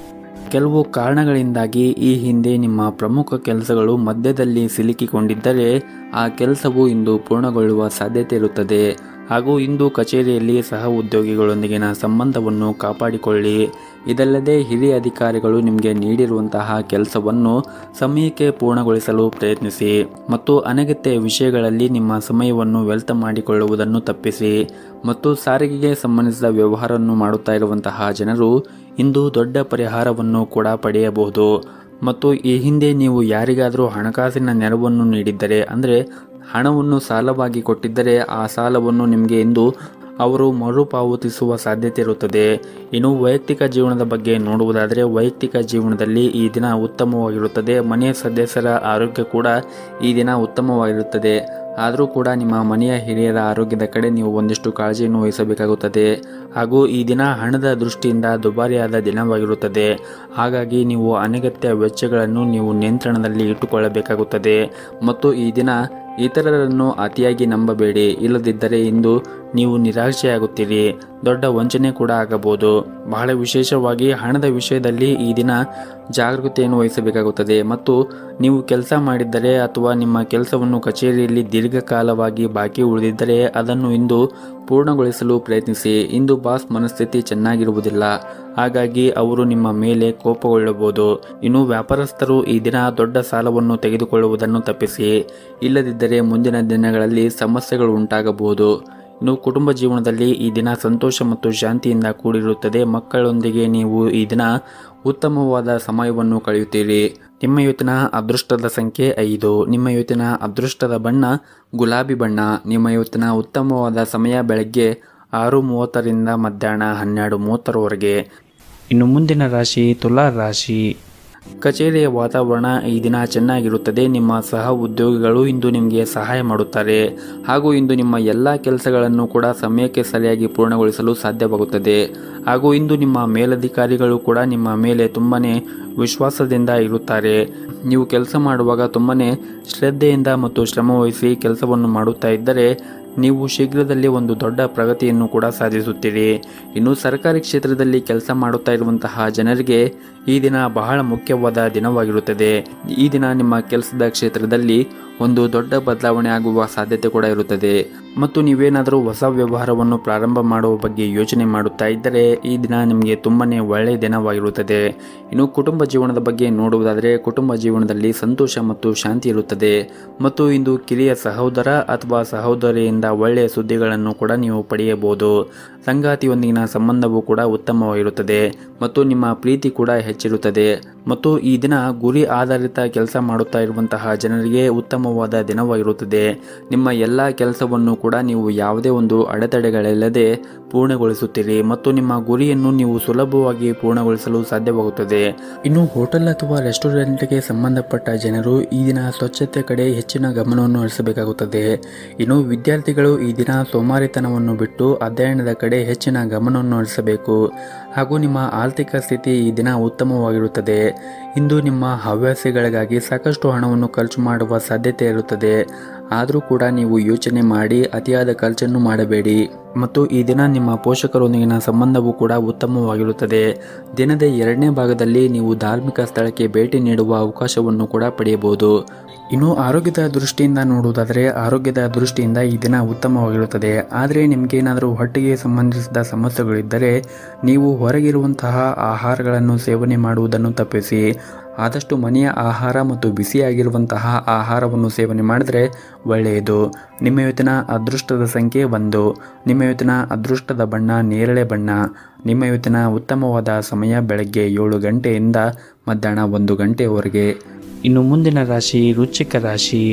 ಕೆಲವು ಕಾರಣಗಳಿಂದಾಗಿ ಈ ಹಿಂದೆ ನಿಮ್ಮ ಪ್ರಮುಖ ಕೆಲಸಗಳು ಮಧ್ಯದಲ್ಲಿ ಸಿಲುಕಿಕೊಂಡಿದ್ದರೆ ಆ ಕೆಲಸವು ಇಂದು ಪೂರ್ಣಗೊಳ್ಳುವ ಸಾಧ್ಯತೆ ಇರುತ್ತದೆ ಹಾಗೂ ಇಂದು ಕಚೇರಿಯಲ್ಲಿ ಸಹ ಉದ್ಯೋಗಿಗಳೊಂದಿಗಿನ ಸಂಬಂಧವನ್ನು ಕಾಪಾಡಿಕೊಳ್ಳಿ ಇದಲ್ಲದೆ ಹಿರಿಯ ಅಧಿಕಾರಿಗಳು ನಿಮಗೆ ನೀಡಿರುವಂತಹ ಕೆಲಸವನ್ನು ಸಮಯಕ್ಕೆ ಪೂರ್ಣಗೊಳಿಸಲು ಪ್ರಯತ್ನಿಸಿ ಮತ್ತು ಅನಗತ್ಯ ವಿಷಯಗಳಲ್ಲಿ ನಿಮ್ಮ ಸಮಯವನ್ನು ವ್ಯರ್ಥ ಮಾಡಿಕೊಳ್ಳುವುದನ್ನು ತಪ್ಪಿಸಿ ಮತ್ತು ಸಾರಿಗೆಗೆ ಸಂಬಂಧಿಸಿದ ವ್ಯವಹಾರವನ್ನು ಮಾಡುತ್ತಾ ಇರುವಂತಹ ಜನರು ಇಂದು ದೊಡ್ಡ ಪರಿಹಾರವನ್ನು ಕೂಡ ಪಡೆಯಬಹುದು ಮತ್ತು ಈ ಹಿಂದೆ ನೀವು ಯಾರಿಗಾದರೂ ಹಣಕಾಸಿನ ನೆರವನ್ನು ನೀಡಿದ್ದರೆ ಅಂದರೆ ಹಣವನ್ನು ಸಾಲವಾಗಿ ಕೊಟ್ಟಿದ್ದರೆ ಆ ಸಾಲವನ್ನು ನಿಮಗೆ ಇಂದು ಅವರು ಮರುಪಾವತಿಸುವ ಸಾಧ್ಯತೆ ಇರುತ್ತದೆ ಇನ್ನು ವೈಯಕ್ತಿಕ ಜೀವನದ ಬಗ್ಗೆ ನೋಡುವುದಾದರೆ ವೈಯಕ್ತಿಕ ಜೀವನದಲ್ಲಿ ಈ ದಿನ ಉತ್ತಮವಾಗಿರುತ್ತದೆ ಮನೆಯ ಸದಸ್ಯರ ಆರೋಗ್ಯ ಕೂಡ ಈ ದಿನ ಉತ್ತಮವಾಗಿರುತ್ತದೆ ಆದರೂ ಕೂಡ ನಿಮ್ಮ ಮನೆಯ ಹಿರಿಯರ ಆರೋಗ್ಯದ ಕಡೆ ನೀವು ಒಂದಿಷ್ಟು ಕಾಳಜಿಯನ್ನು ವಹಿಸಬೇಕಾಗುತ್ತದೆ ಹಾಗೂ ಈ ದಿನ ಹಣದ ದೃಷ್ಟಿಯಿಂದ ದುಬಾರಿಯಾದ ದಿನವಾಗಿರುತ್ತದೆ ಹಾಗಾಗಿ ನೀವು ಅನಗತ್ಯ ವೆಚ್ಚಗಳನ್ನು ನೀವು ನಿಯಂತ್ರಣದಲ್ಲಿ ಇಟ್ಟುಕೊಳ್ಳಬೇಕಾಗುತ್ತದೆ ಮತ್ತು ಈ ದಿನ ಇತರರನ್ನು ಅತಿಯಾಗಿ ನಂಬಬೇಡಿ ಇಲ್ಲದಿದ್ದರೆ ಇಂದು ನೀವು ನಿರಾಶೆಯಾಗುತ್ತೀರಿ ದೊಡ್ಡ ವಂಚನೆ ಕೂಡ ಆಗಬಹುದು ಬಹಳ ವಿಶೇಷವಾಗಿ ಹಣದ ವಿಷಯದಲ್ಲಿ ಈ ದಿನ ಜಾಗರೂಕತೆಯನ್ನು ವಹಿಸಬೇಕಾಗುತ್ತದೆ ಮತ್ತು ನೀವು ಕೆಲಸ ಮಾಡಿದ್ದರೆ ಅಥವಾ ನಿಮ್ಮ ಕೆಲಸವನ್ನು ಕಚೇರಿಯಲ್ಲಿ ದೀರ್ಘಕಾಲವಾಗಿ ಬಾಕಿ ಉಳಿದಿದ್ದರೆ ಅದನ್ನು ಇಂದು ಪೂರ್ಣಗೊಳಿಸಲು ಪ್ರಯತ್ನಿಸಿ ಇಂದು ಬಾಸ್ ಮನಸ್ಥಿತಿ ಚೆನ್ನಾಗಿರುವುದಿಲ್ಲ ಹಾಗಾಗಿ ಅವರು ನಿಮ್ಮ ಮೇಲೆ ಕೋಪಗೊಳ್ಳಬಹುದು ಇನ್ನು ವ್ಯಾಪಾರಸ್ಥರು ಈ ದಿನ ದೊಡ್ಡ ಸಾಲವನ್ನು ತೆಗೆದುಕೊಳ್ಳುವುದನ್ನು ತಪ್ಪಿಸಿ ಇಲ್ಲದಿದ್ದರೆ ಮುಂದಿನ ದಿನಗಳಲ್ಲಿ ಸಮಸ್ಯೆಗಳು ಉಂಟಾಗಬಹುದು ಇನ್ನು ಕುಟುಂಬ ಜೀವನದಲ್ಲಿ ಈ ದಿನ ಸಂತೋಷ ಮತ್ತು ಶಾಂತಿಯಿಂದ ಕೂಡಿರುತ್ತದೆ ಮಕ್ಕಳೊಂದಿಗೆ ನೀವು ಈ ದಿನ ಉತ್ತಮವಾದ ಸಮಯವನ್ನು ಕಳೆಯುತ್ತೀರಿ ನಿಮ್ಮ ಇವತ್ತಿನ ಅದೃಷ್ಟದ ಸಂಖ್ಯೆ ಐದು ನಿಮ್ಮ ಇವತ್ತಿನ ಅದೃಷ್ಟದ ಬಣ್ಣ ಗುಲಾಬಿ ಬಣ್ಣ ನಿಮ್ಮ ಇವತ್ತಿನ ಉತ್ತಮವಾದ ಸಮಯ ಬೆಳಗ್ಗೆ ಆರು ಮೂವತ್ತರಿಂದ ಮಧ್ಯಾಹ್ನ ಹನ್ನೆರಡು ಮೂವತ್ತರವರೆಗೆ ಇನ್ನು ಮುಂದಿನ ರಾಶಿ ತುಲಾ ರಾಶಿ ಕಚೇರಿಯ ವಾತಾವರಣ ಈ ದಿನ ಚೆನ್ನಾಗಿರುತ್ತದೆ ನಿಮ್ಮ ಸಹ ಉದ್ಯೋಗಿಗಳು ಇಂದು ನಿಮಗೆ ಸಹಾಯ ಮಾಡುತ್ತಾರೆ ಹಾಗೂ ಇಂದು ನಿಮ್ಮ ಎಲ್ಲ ಕೆಲಸಗಳನ್ನು ಕೂಡ ಸಮಯಕ್ಕೆ ಸರಿಯಾಗಿ ಪೂರ್ಣಗೊಳಿಸಲು ಸಾಧ್ಯವಾಗುತ್ತದೆ ಹಾಗೂ ಇಂದು ನಿಮ್ಮ ಮೇಲಧಿಕಾರಿಗಳು ಕೂಡ ನಿಮ್ಮ ಮೇಲೆ ತುಂಬನೇ ವಿಶ್ವಾಸದಿಂದ ಇರುತ್ತಾರೆ ನೀವು ಕೆಲಸ ಮಾಡುವಾಗ ತುಂಬನೇ ಶ್ರದ್ಧೆಯಿಂದ ಮತ್ತು ಶ್ರಮವಹಿಸಿ ಕೆಲಸವನ್ನು ಮಾಡುತ್ತಾ ಇದ್ದರೆ ನೀವು ಶೀಘ್ರದಲ್ಲಿ ಒಂದು ದೊಡ್ಡ ಪ್ರಗತಿಯನ್ನು ಕೂಡ ಸಾಧಿಸುತ್ತೀರಿ ಇನ್ನು ಸರ್ಕಾರಿ ಕ್ಷೇತ್ರದಲ್ಲಿ ಕೆಲಸ ಮಾಡುತ್ತಾ ಇರುವಂತಹ ಜನರಿಗೆ ಈ ದಿನ ಬಹಳ ಮುಖ್ಯವಾದ ದಿನವಾಗಿರುತ್ತದೆ ಈ ದಿನ ನಿಮ್ಮ ಕೆಲಸದ ಕ್ಷೇತ್ರದಲ್ಲಿ ಒಂದು ದೊಡ್ಡ ಬದಲಾವಣೆ ಆಗುವ ಸಾಧ್ಯತೆ ಕೂಡ ಇರುತ್ತದೆ ಮತ್ತು ನೀವೇನಾದರೂ ಹೊಸ ವ್ಯವಹಾರವನ್ನು ಪ್ರಾರಂಭ ಮಾಡುವ ಬಗ್ಗೆ ಯೋಚನೆ ಮಾಡುತ್ತಾ ಇದ್ದರೆ ಈ ದಿನ ನಿಮಗೆ ತುಂಬನೇ ಒಳ್ಳೆಯ ದಿನವಾಗಿರುತ್ತದೆ ಇನ್ನು ಕುಟುಂಬ ಜೀವನದ ಬಗ್ಗೆ ನೋಡುವುದಾದರೆ ಕುಟುಂಬ ಜೀವನದಲ್ಲಿ ಸಂತೋಷ ಮತ್ತು ಶಾಂತಿ ಇರುತ್ತದೆ ಮತ್ತು ಇಂದು ಕಿರಿಯ ಸಹೋದರ ಅಥವಾ ಸಹೋದರಿಯಿಂದ ಒಳ್ಳೆಯ ಸುದ್ದಿಗಳನ್ನು ಕೂಡ ನೀವು ಪಡೆಯಬಹುದು ಸಂಗಾತಿಯೊಂದಿಗಿನ ಸಂಬಂಧವು ಕೂಡ ಉತ್ತಮವಾಗಿರುತ್ತದೆ ಮತ್ತು ನಿಮ್ಮ ಪ್ರೀತಿ ಕೂಡ ಹೆಚ್ಚಿರುತ್ತದೆ ಮತ್ತು ಈ ದಿನ ಗುರಿ ಆಧಾರಿತ ಕೆಲಸ ಮಾಡುತ್ತಾ ಇರುವಂತಹ ಜನರಿಗೆ ಉತ್ತಮವಾದ ದಿನವಾಗಿರುತ್ತದೆ ನಿಮ್ಮ ಎಲ್ಲ ಕೆಲಸವನ್ನು ಕೂಡ ನೀವು ಯಾವುದೇ ಒಂದು ಅಡೆತಡೆಗಳಿಲ್ಲದೆ ಪೂರ್ಣಗೊಳಿಸುತ್ತೀರಿ ಮತ್ತು ನಿಮ್ಮ ಗುರಿಯನ್ನು ನೀವು ಸುಲಭವಾಗಿ ಪೂರ್ಣಗೊಳಿಸಲು ಸಾಧ್ಯವಾಗುತ್ತದೆ ಇನ್ನು ಹೋಟೆಲ್ ಅಥವಾ ರೆಸ್ಟೋರೆಂಟ್ಗೆ ಸಂಬಂಧಪಟ್ಟ ಜನರು ಈ ದಿನ ಸ್ವಚ್ಛತೆ ಕಡೆ ಹೆಚ್ಚಿನ ಗಮನವನ್ನು ಹರಿಸಬೇಕಾಗುತ್ತದೆ ಇನ್ನು ವಿದ್ಯಾರ್ಥಿಗಳು ಈ ದಿನ ಸೋಮಾರಿತನವನ್ನು ಬಿಟ್ಟು ಅಧ್ಯಯನದ ಕಡೆ ಹೆಚ್ಚಿನ ಗಮನವನ್ನು ಹರಿಸಬೇಕು ಹಾಗೂ ನಿಮ್ಮ ಆರ್ಥಿಕ ಸ್ಥಿತಿ ಈ ದಿನ ಉತ್ತಮವಾಗಿರುತ್ತದೆ ಇಂದು ನಿಮ್ಮ ಹವ್ಯಾಸಗಳಿಗಾಗಿ ಸಾಕಷ್ಟು ಹಣವನ್ನು ಖರ್ಚು ಮಾಡುವ ಸಾಧ್ಯತೆ ಇರುತ್ತದೆ ಆದರೂ ಕೂಡ ನೀವು ಯೋಚನೆ ಮಾಡಿ ಅತಿಯಾದ ಖರ್ಚನ್ನು ಮಾಡಬೇಡಿ ಮತ್ತು ಈ ದಿನ ನಿಮ್ಮ ಪೋಷಕರೊಂದಿಗಿನ ಸಂಬಂಧವು ಕೂಡ ಉತ್ತಮವಾಗಿರುತ್ತದೆ ದಿನದ ಎರಡನೇ ಭಾಗದಲ್ಲಿ ನೀವು ಧಾರ್ಮಿಕ ಸ್ಥಳಕ್ಕೆ ಭೇಟಿ ನೀಡುವ ಅವಕಾಶವನ್ನು ಕೂಡ ಪಡೆಯಬಹುದು ಇನ್ನು ಆರೋಗ್ಯದ ದೃಷ್ಟಿಯಿಂದ ನೋಡುವುದಾದರೆ ಆರೋಗ್ಯದ ದೃಷ್ಟಿಯಿಂದ ಈ ದಿನ ಉತ್ತಮವಾಗಿರುತ್ತದೆ ಆದರೆ ನಿಮಗೇನಾದರೂ ಹೊಟ್ಟೆಗೆ ಸಂಬಂಧಿಸಿದ ಸಮಸ್ಯೆಗಳಿದ್ದರೆ ನೀವು ಹೊರಗಿರುವಂತಹ ಆಹಾರಗಳನ್ನು ಸೇವನೆ ಮಾಡುವುದನ್ನು ತಪ್ಪಿಸಿ ಆದಷ್ಟು ಮನೆಯ ಆಹಾರ ಮತ್ತು ಬಿಸಿಯಾಗಿರುವಂತಹ ಆಹಾರವನ್ನು ಸೇವನೆ ಮಾಡಿದರೆ ಒಳ್ಳೆಯದು ನಿಮ್ಮ ಇವತ್ತಿನ ಅದೃಷ್ಟದ ಸಂಖ್ಯೆ ಒಂದು ನಿಮ್ಮ ಇವತ್ತಿನ ಅದೃಷ್ಟದ ಬಣ್ಣ ನೇರಳೆ ಬಣ್ಣ ನಿಮ್ಮ ಇವತ್ತಿನ ಉತ್ತಮವಾದ ಸಮಯ ಬೆಳಗ್ಗೆ ಏಳು ಗಂಟೆಯಿಂದ ಮಧ್ಯಾಹ್ನ ಒಂದು ಗಂಟೆಯವರೆಗೆ ಇನ್ನು ಮುಂದಿನ ರಾಶಿ ವೃಶ್ಚಿಕ ರಾಶಿ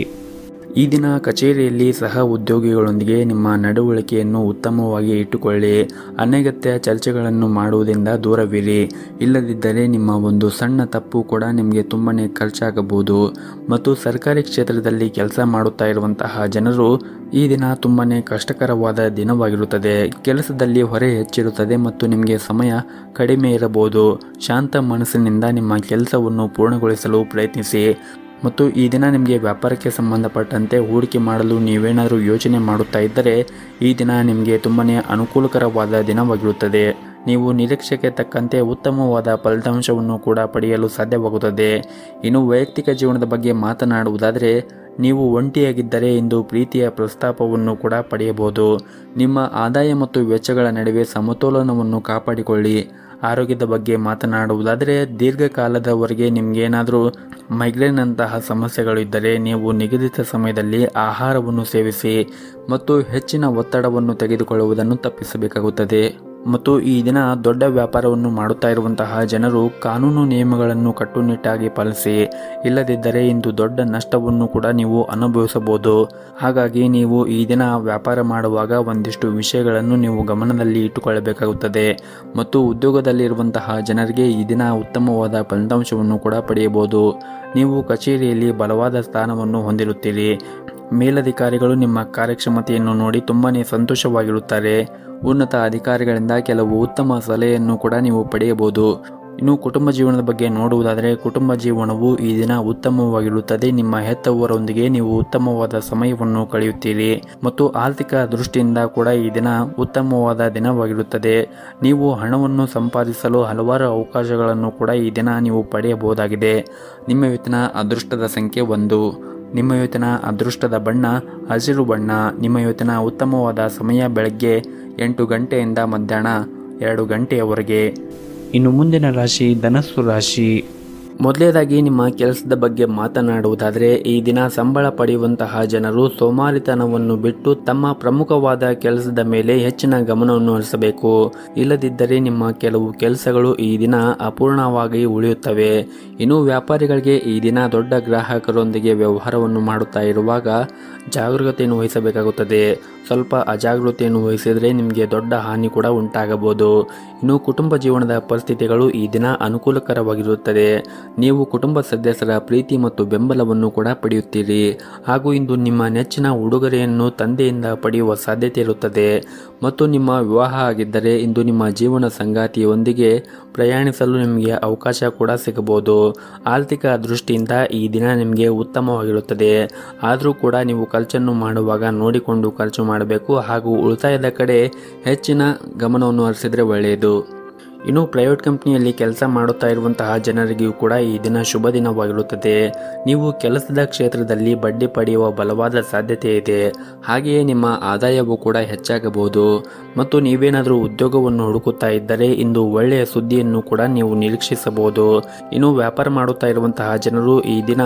ಈ ದಿನ ಕಚೇರಿಯಲ್ಲಿ ಸಹ ಉದ್ಯೋಗಿಗಳೊಂದಿಗೆ ನಿಮ್ಮ ನಡವಳಿಕೆಯನ್ನು ಉತ್ತಮವಾಗಿ ಇಟ್ಟುಕೊಳ್ಳಿ ಅನಗತ್ಯ ಚರ್ಚೆಗಳನ್ನು ಮಾಡುವುದರಿಂದ ದೂರವಿರಿ ಇಲ್ಲದಿದ್ದರೆ ನಿಮ್ಮ ಒಂದು ಸಣ್ಣ ತಪ್ಪು ಕೂಡ ನಿಮಗೆ ತುಂಬಾ ಖರ್ಚಾಗಬಹುದು ಮತ್ತು ಸರ್ಕಾರಿ ಕ್ಷೇತ್ರದಲ್ಲಿ ಕೆಲಸ ಮಾಡುತ್ತಾ ಇರುವಂತಹ ಜನರು ಈ ದಿನ ತುಂಬಾ ಕಷ್ಟಕರವಾದ ದಿನವಾಗಿರುತ್ತದೆ ಕೆಲಸದಲ್ಲಿ ಹೊರೆ ಹೆಚ್ಚಿರುತ್ತದೆ ಮತ್ತು ನಿಮಗೆ ಸಮಯ ಕಡಿಮೆ ಇರಬಹುದು ಶಾಂತ ಮನಸ್ಸಿನಿಂದ ನಿಮ್ಮ ಕೆಲಸವನ್ನು ಪೂರ್ಣಗೊಳಿಸಲು ಪ್ರಯತ್ನಿಸಿ ಮತ್ತು ಈ ದಿನ ನಿಮಗೆ ವ್ಯಾಪಾರಕ್ಕೆ ಸಂಬಂಧಪಟ್ಟಂತೆ ಹೂಡಿಕೆ ಮಾಡಲು ನೀವೇನಾದರೂ ಯೋಚನೆ ಮಾಡುತ್ತಾ ಇದ್ದರೆ ಈ ದಿನ ನಿಮಗೆ ತುಂಬಾ ಅನುಕೂಲಕರವಾದ ದಿನವಾಗಿರುತ್ತದೆ ನೀವು ನಿರೀಕ್ಷೆಗೆ ತಕ್ಕಂತೆ ಉತ್ತಮವಾದ ಫಲಿತಾಂಶವನ್ನು ಕೂಡ ಪಡೆಯಲು ಸಾಧ್ಯವಾಗುತ್ತದೆ ಇನ್ನು ವೈಯಕ್ತಿಕ ಜೀವನದ ಬಗ್ಗೆ ಮಾತನಾಡುವುದಾದರೆ ನೀವು ಒಂಟಿಯಾಗಿದ್ದರೆ ಇಂದು ಪ್ರೀತಿಯ ಪ್ರಸ್ತಾಪವನ್ನು ಕೂಡ ಪಡೆಯಬಹುದು ನಿಮ್ಮ ಆದಾಯ ಮತ್ತು ವೆಚ್ಚಗಳ ನಡುವೆ ಸಮತೋಲನವನ್ನು ಕಾಪಾಡಿಕೊಳ್ಳಿ ಆರೋಗ್ಯದ ಬಗ್ಗೆ ಮಾತನಾಡುವುದಾದರೆ ದೀರ್ಘಕಾಲದವರೆಗೆ ನಿಮಗೇನಾದರೂ ಮೈಗ್ರೇನ್ ಅಂತಹ ಸಮಸ್ಯೆಗಳಿದ್ದರೆ ನೀವು ನಿಗದಿತ ಸಮಯದಲ್ಲಿ ಆಹಾರವನ್ನು ಸೇವಿಸಿ ಮತ್ತು ಹೆಚ್ಚಿನ ಒತ್ತಡವನ್ನು ತೆಗೆದುಕೊಳ್ಳುವುದನ್ನು ತಪ್ಪಿಸಬೇಕಾಗುತ್ತದೆ ಮತ್ತು ಈ ದಿನ ದೊಡ್ಡ ವ್ಯಾಪಾರವನ್ನು ಮಾಡುತ್ತಾ ಇರುವಂತಹ ಜನರು ಕಾನೂನು ನಿಯಮಗಳನ್ನು ಕಟ್ಟುನಿಟ್ಟಾಗಿ ಪಾಲಿಸಿ ಇಲ್ಲದಿದ್ದರೆ ಇಂದು ದೊಡ್ಡ ನಷ್ಟವನ್ನು ಕೂಡ ನೀವು ಅನುಭವಿಸಬಹುದು ಹಾಗಾಗಿ ನೀವು ಈ ದಿನ ವ್ಯಾಪಾರ ಮಾಡುವಾಗ ಒಂದಿಷ್ಟು ವಿಷಯಗಳನ್ನು ನೀವು ಗಮನದಲ್ಲಿ ಇಟ್ಟುಕೊಳ್ಳಬೇಕಾಗುತ್ತದೆ ಮತ್ತು ಉದ್ಯೋಗದಲ್ಲಿರುವಂತಹ ಜನರಿಗೆ ಈ ದಿನ ಉತ್ತಮವಾದ ಫಲಿತಾಂಶವನ್ನು ಕೂಡ ಪಡೆಯಬಹುದು ನೀವು ಕಚೇರಿಯಲ್ಲಿ ಬಲವಾದ ಸ್ಥಾನವನ್ನು ಹೊಂದಿರುತ್ತೀರಿ ಮೇಲಧಿಕಾರಿಗಳು ನಿಮ್ಮ ಕಾರ್ಯಕ್ಷಮತೆಯನ್ನು ನೋಡಿ ತುಂಬಾನೇ ಸಂತೋಷವಾಗಿರುತ್ತಾರೆ ಉನ್ನತ ಅಧಿಕಾರಿಗಳಿಂದ ಕೆಲವು ಉತ್ತಮ ಸಲಹೆಯನ್ನು ಕೂಡ ನೀವು ಪಡೆಯಬಹುದು ಇನ್ನು ಕುಟುಂಬ ಜೀವನದ ಬಗ್ಗೆ ನೋಡುವುದಾದರೆ ಕುಟುಂಬ ಜೀವನವು ಈ ದಿನ ಉತ್ತಮವಾಗಿರುತ್ತದೆ ನಿಮ್ಮ ಹೆತ್ತವರೊಂದಿಗೆ ನೀವು ಉತ್ತಮವಾದ ಸಮಯವನ್ನು ಕಳೆಯುತ್ತೀರಿ ಮತ್ತು ಆರ್ಥಿಕ ದೃಷ್ಟಿಯಿಂದ ಕೂಡ ಈ ದಿನ ಉತ್ತಮವಾದ ದಿನವಾಗಿರುತ್ತದೆ ನೀವು ಹಣವನ್ನು ಸಂಪಾದಿಸಲು ಹಲವಾರು ಅವಕಾಶಗಳನ್ನು ಕೂಡ ಈ ದಿನ ನೀವು ಪಡೆಯಬಹುದಾಗಿದೆ ನಿಮ್ಮ ಇವತ್ತಿನ ಅದೃಷ್ಟದ ಸಂಖ್ಯೆ ಒಂದು ನಿಮ್ಮ ಇವತ್ತಿನ ಅದೃಷ್ಟದ ಬಣ್ಣ ಹಸಿರು ಬಣ್ಣ ನಿಮ್ಮ ಇವತ್ತಿನ ಉತ್ತಮವಾದ ಸಮಯ ಬೆಳಗ್ಗೆ ಎಂಟು ಗಂಟೆಯಿಂದ ಮಧ್ಯಾಹ್ನ ಎರಡು ಗಂಟೆಯವರೆಗೆ ಇನ್ನು ಮುಂದಿನ ರಾಶಿ ಧನಸ್ಸು ರಾಶಿ ಮೊದಲೇದಾಗಿ ನಿಮ್ಮ ಕೆಲಸದ ಬಗ್ಗೆ ಮಾತನಾಡುವುದಾದರೆ ಈ ದಿನ ಸಂಬಳ ಪಡೆಯುವಂತಹ ಜನರು ಸೋಮಾರಿತನವನ್ನು ಬಿಟ್ಟು ತಮ್ಮ ಪ್ರಮುಖವಾದ ಕೆಲಸದ ಮೇಲೆ ಹೆಚ್ಚಿನ ಗಮನವನ್ನು ಹರಿಸಬೇಕು ಇಲ್ಲದಿದ್ದರೆ ನಿಮ್ಮ ಕೆಲವು ಕೆಲಸಗಳು ಈ ದಿನ ಅಪೂರ್ಣವಾಗಿ ಉಳಿಯುತ್ತವೆ ಇನ್ನು ವ್ಯಾಪಾರಿಗಳಿಗೆ ಈ ದಿನ ದೊಡ್ಡ ಗ್ರಾಹಕರೊಂದಿಗೆ ವ್ಯವಹಾರವನ್ನು ಮಾಡುತ್ತಾ ಇರುವಾಗ ಜಾಗರೂಕತೆಯನ್ನು ವಹಿಸಬೇಕಾಗುತ್ತದೆ ಸ್ವಲ್ಪ ಅಜಾಗೃತೆಯನ್ನು ವಹಿಸಿದರೆ ನಿಮಗೆ ದೊಡ್ಡ ಹಾನಿ ಕೂಡ ಉಂಟಾಗಬಹುದು ಇನ್ನು ಕುಟುಂಬ ಜೀವನದ ಪರಿಸ್ಥಿತಿಗಳು ಈ ದಿನ ಅನುಕೂಲಕರವಾಗಿರುತ್ತದೆ ನೀವು ಕುಟುಂಬ ಸದಸ್ಯರ ಪ್ರೀತಿ ಮತ್ತು ಬೆಂಬಲವನ್ನು ಕೂಡ ಪಡೆಯುತ್ತೀರಿ ಹಾಗೂ ಇಂದು ನಿಮ್ಮ ನೆಚ್ಚಿನ ಉಡುಗೊರೆಯನ್ನು ತಂದೆಯಿಂದ ಪಡೆಯುವ ಸಾಧ್ಯತೆ ಇರುತ್ತದೆ ಮತ್ತು ನಿಮ್ಮ ವಿವಾಹ ಆಗಿದ್ದರೆ ಇಂದು ನಿಮ್ಮ ಜೀವನ ಸಂಗಾತಿಯೊಂದಿಗೆ ಪ್ರಯಾಣಿಸಲು ನಿಮಗೆ ಅವಕಾಶ ಕೂಡ ಸಿಗಬಹುದು ಆರ್ಥಿಕ ದೃಷ್ಟಿಯಿಂದ ಈ ದಿನ ನಿಮಗೆ ಉತ್ತಮವಾಗಿರುತ್ತದೆ ಆದರೂ ಕೂಡ ನೀವು ಖರ್ಚನ್ನು ಮಾಡುವಾಗ ನೋಡಿಕೊಂಡು ಖರ್ಚು ಮಾಡಬೇಕು ಹಾಗೂ ಉಳಿತಾಯದ ಕಡೆ ಹೆಚ್ಚಿನ ಗಮನವನ್ನು ಹರಿಸಿದರೆ ಒಳ್ಳೆಯದು ಇನ್ನು ಪ್ರೈವೇಟ್ ಕಂಪ್ನಿಯಲ್ಲಿ ಕೆಲಸ ಮಾಡುತ್ತಾ ಇರುವಂತಹ ಜನರಿಗೂ ಕೂಡ ಈ ದಿನ ಶುಭ ದಿನವಾಗಿರುತ್ತದೆ ನೀವು ಕೆಲಸದ ಕ್ಷೇತ್ರದಲ್ಲಿ ಬಡ್ಡಿ ಪಡೆಯುವ ಬಲವಾದ ಸಾಧ್ಯತೆ ಇದೆ ಹಾಗೆಯೇ ನಿಮ್ಮ ಆದಾಯವೂ ಕೂಡ ಹೆಚ್ಚಾಗಬಹುದು ಮತ್ತು ನೀವೇನಾದರೂ ಉದ್ಯೋಗವನ್ನು ಹುಡುಕುತ್ತಾ ಇದ್ದರೆ ಇಂದು ಒಳ್ಳೆಯ ಸುದ್ದಿಯನ್ನು ಕೂಡ ನೀವು ನಿರೀಕ್ಷಿಸಬಹುದು ಇನ್ನು ವ್ಯಾಪಾರ ಮಾಡುತ್ತಾ ಇರುವಂತಹ ಜನರು ಈ ದಿನ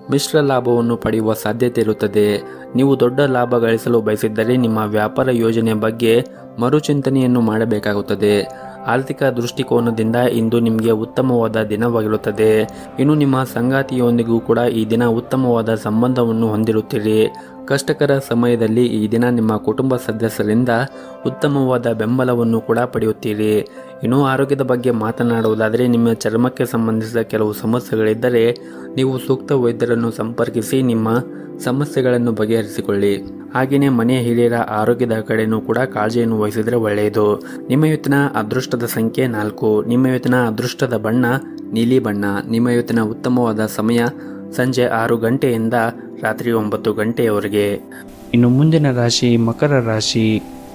ಮಿಶ್ರ ಲಾಭವನ್ನು ಪಡೆಯುವ ಸಾಧ್ಯತೆ ಇರುತ್ತದೆ ನೀವು ದೊಡ್ಡ ಲಾಭ ಗಳಿಸಲು ಬಯಸಿದ್ದರೆ ನಿಮ್ಮ ವ್ಯಾಪಾರ ಯೋಜನೆ ಬಗ್ಗೆ ಮರುಚಿಂತನೆಯನ್ನು ಮಾಡಬೇಕಾಗುತ್ತದೆ ಆರ್ಥಿಕ ದೃಷ್ಟಿಕೋನದಿಂದ ಇಂದು ನಿಮಗೆ ಉತ್ತಮವಾದ ದಿನವಾಗಿರುತ್ತದೆ ಇನ್ನು ನಿಮ್ಮ ಸಂಗಾತಿಯೊಂದಿಗೂ ಕೂಡ ಈ ದಿನ ಉತ್ತಮವಾದ ಸಂಬಂಧವನ್ನು ಹೊಂದಿರುತ್ತೀರಿ ಕಷ್ಟಕರ ಸಮಯದಲ್ಲಿ ಈ ದಿನ ನಿಮ್ಮ ಕುಟುಂಬ ಸದಸ್ಯರಿಂದ ಉತ್ತಮವಾದ ಬೆಂಬಲವನ್ನು ಕೂಡ ಪಡೆಯುತ್ತೀರಿ ಇನ್ನು ಆರೋಗ್ಯದ ಬಗ್ಗೆ ಮಾತನಾಡುವುದಾದರೆ ನಿಮ್ಮ ಚರ್ಮಕ್ಕೆ ಸಂಬಂಧಿಸಿದ ಕೆಲವು ಸಮಸ್ಯೆಗಳಿದ್ದರೆ ನೀವು ಸೂಕ್ತ ವೈದ್ಯರನ್ನು ಸಂಪರ್ಕಿಸಿ ನಿಮ್ಮ ಸಮಸ್ಯೆಗಳನ್ನು ಬಗೆಹರಿಸಿಕೊಳ್ಳಿ ಹಾಗೆಯೇ ಮನೆಯ ಹಿರಿಯರ ಆರೋಗ್ಯದ ಕಡೆನೂ ಕೂಡ ಕಾಳಜಿಯನ್ನು ವಹಿಸಿದರೆ ಒಳ್ಳೆಯದು ನಿಮ್ಮ ಇವತ್ತಿನ ಅದೃಷ್ಟದ ಸಂಖ್ಯೆ ನಾಲ್ಕು ನಿಮ್ಮ ಇವತ್ತಿನ ಅದೃಷ್ಟದ ಬಣ್ಣ ನೀಲಿ ಬಣ್ಣ ನಿಮ್ಮ ಇವತ್ತಿನ ಉತ್ತಮವಾದ ಸಮಯ ಸಂಜೆ ಆರು ಗಂಟೆಯಿಂದ ರಾತ್ರಿ ಒಂಬತ್ತು ಗಂಟೆಯವರೆಗೆ ಇನ್ನು ಮುಂದಿನ ರಾಶಿ ಮಕರ ರಾಶಿ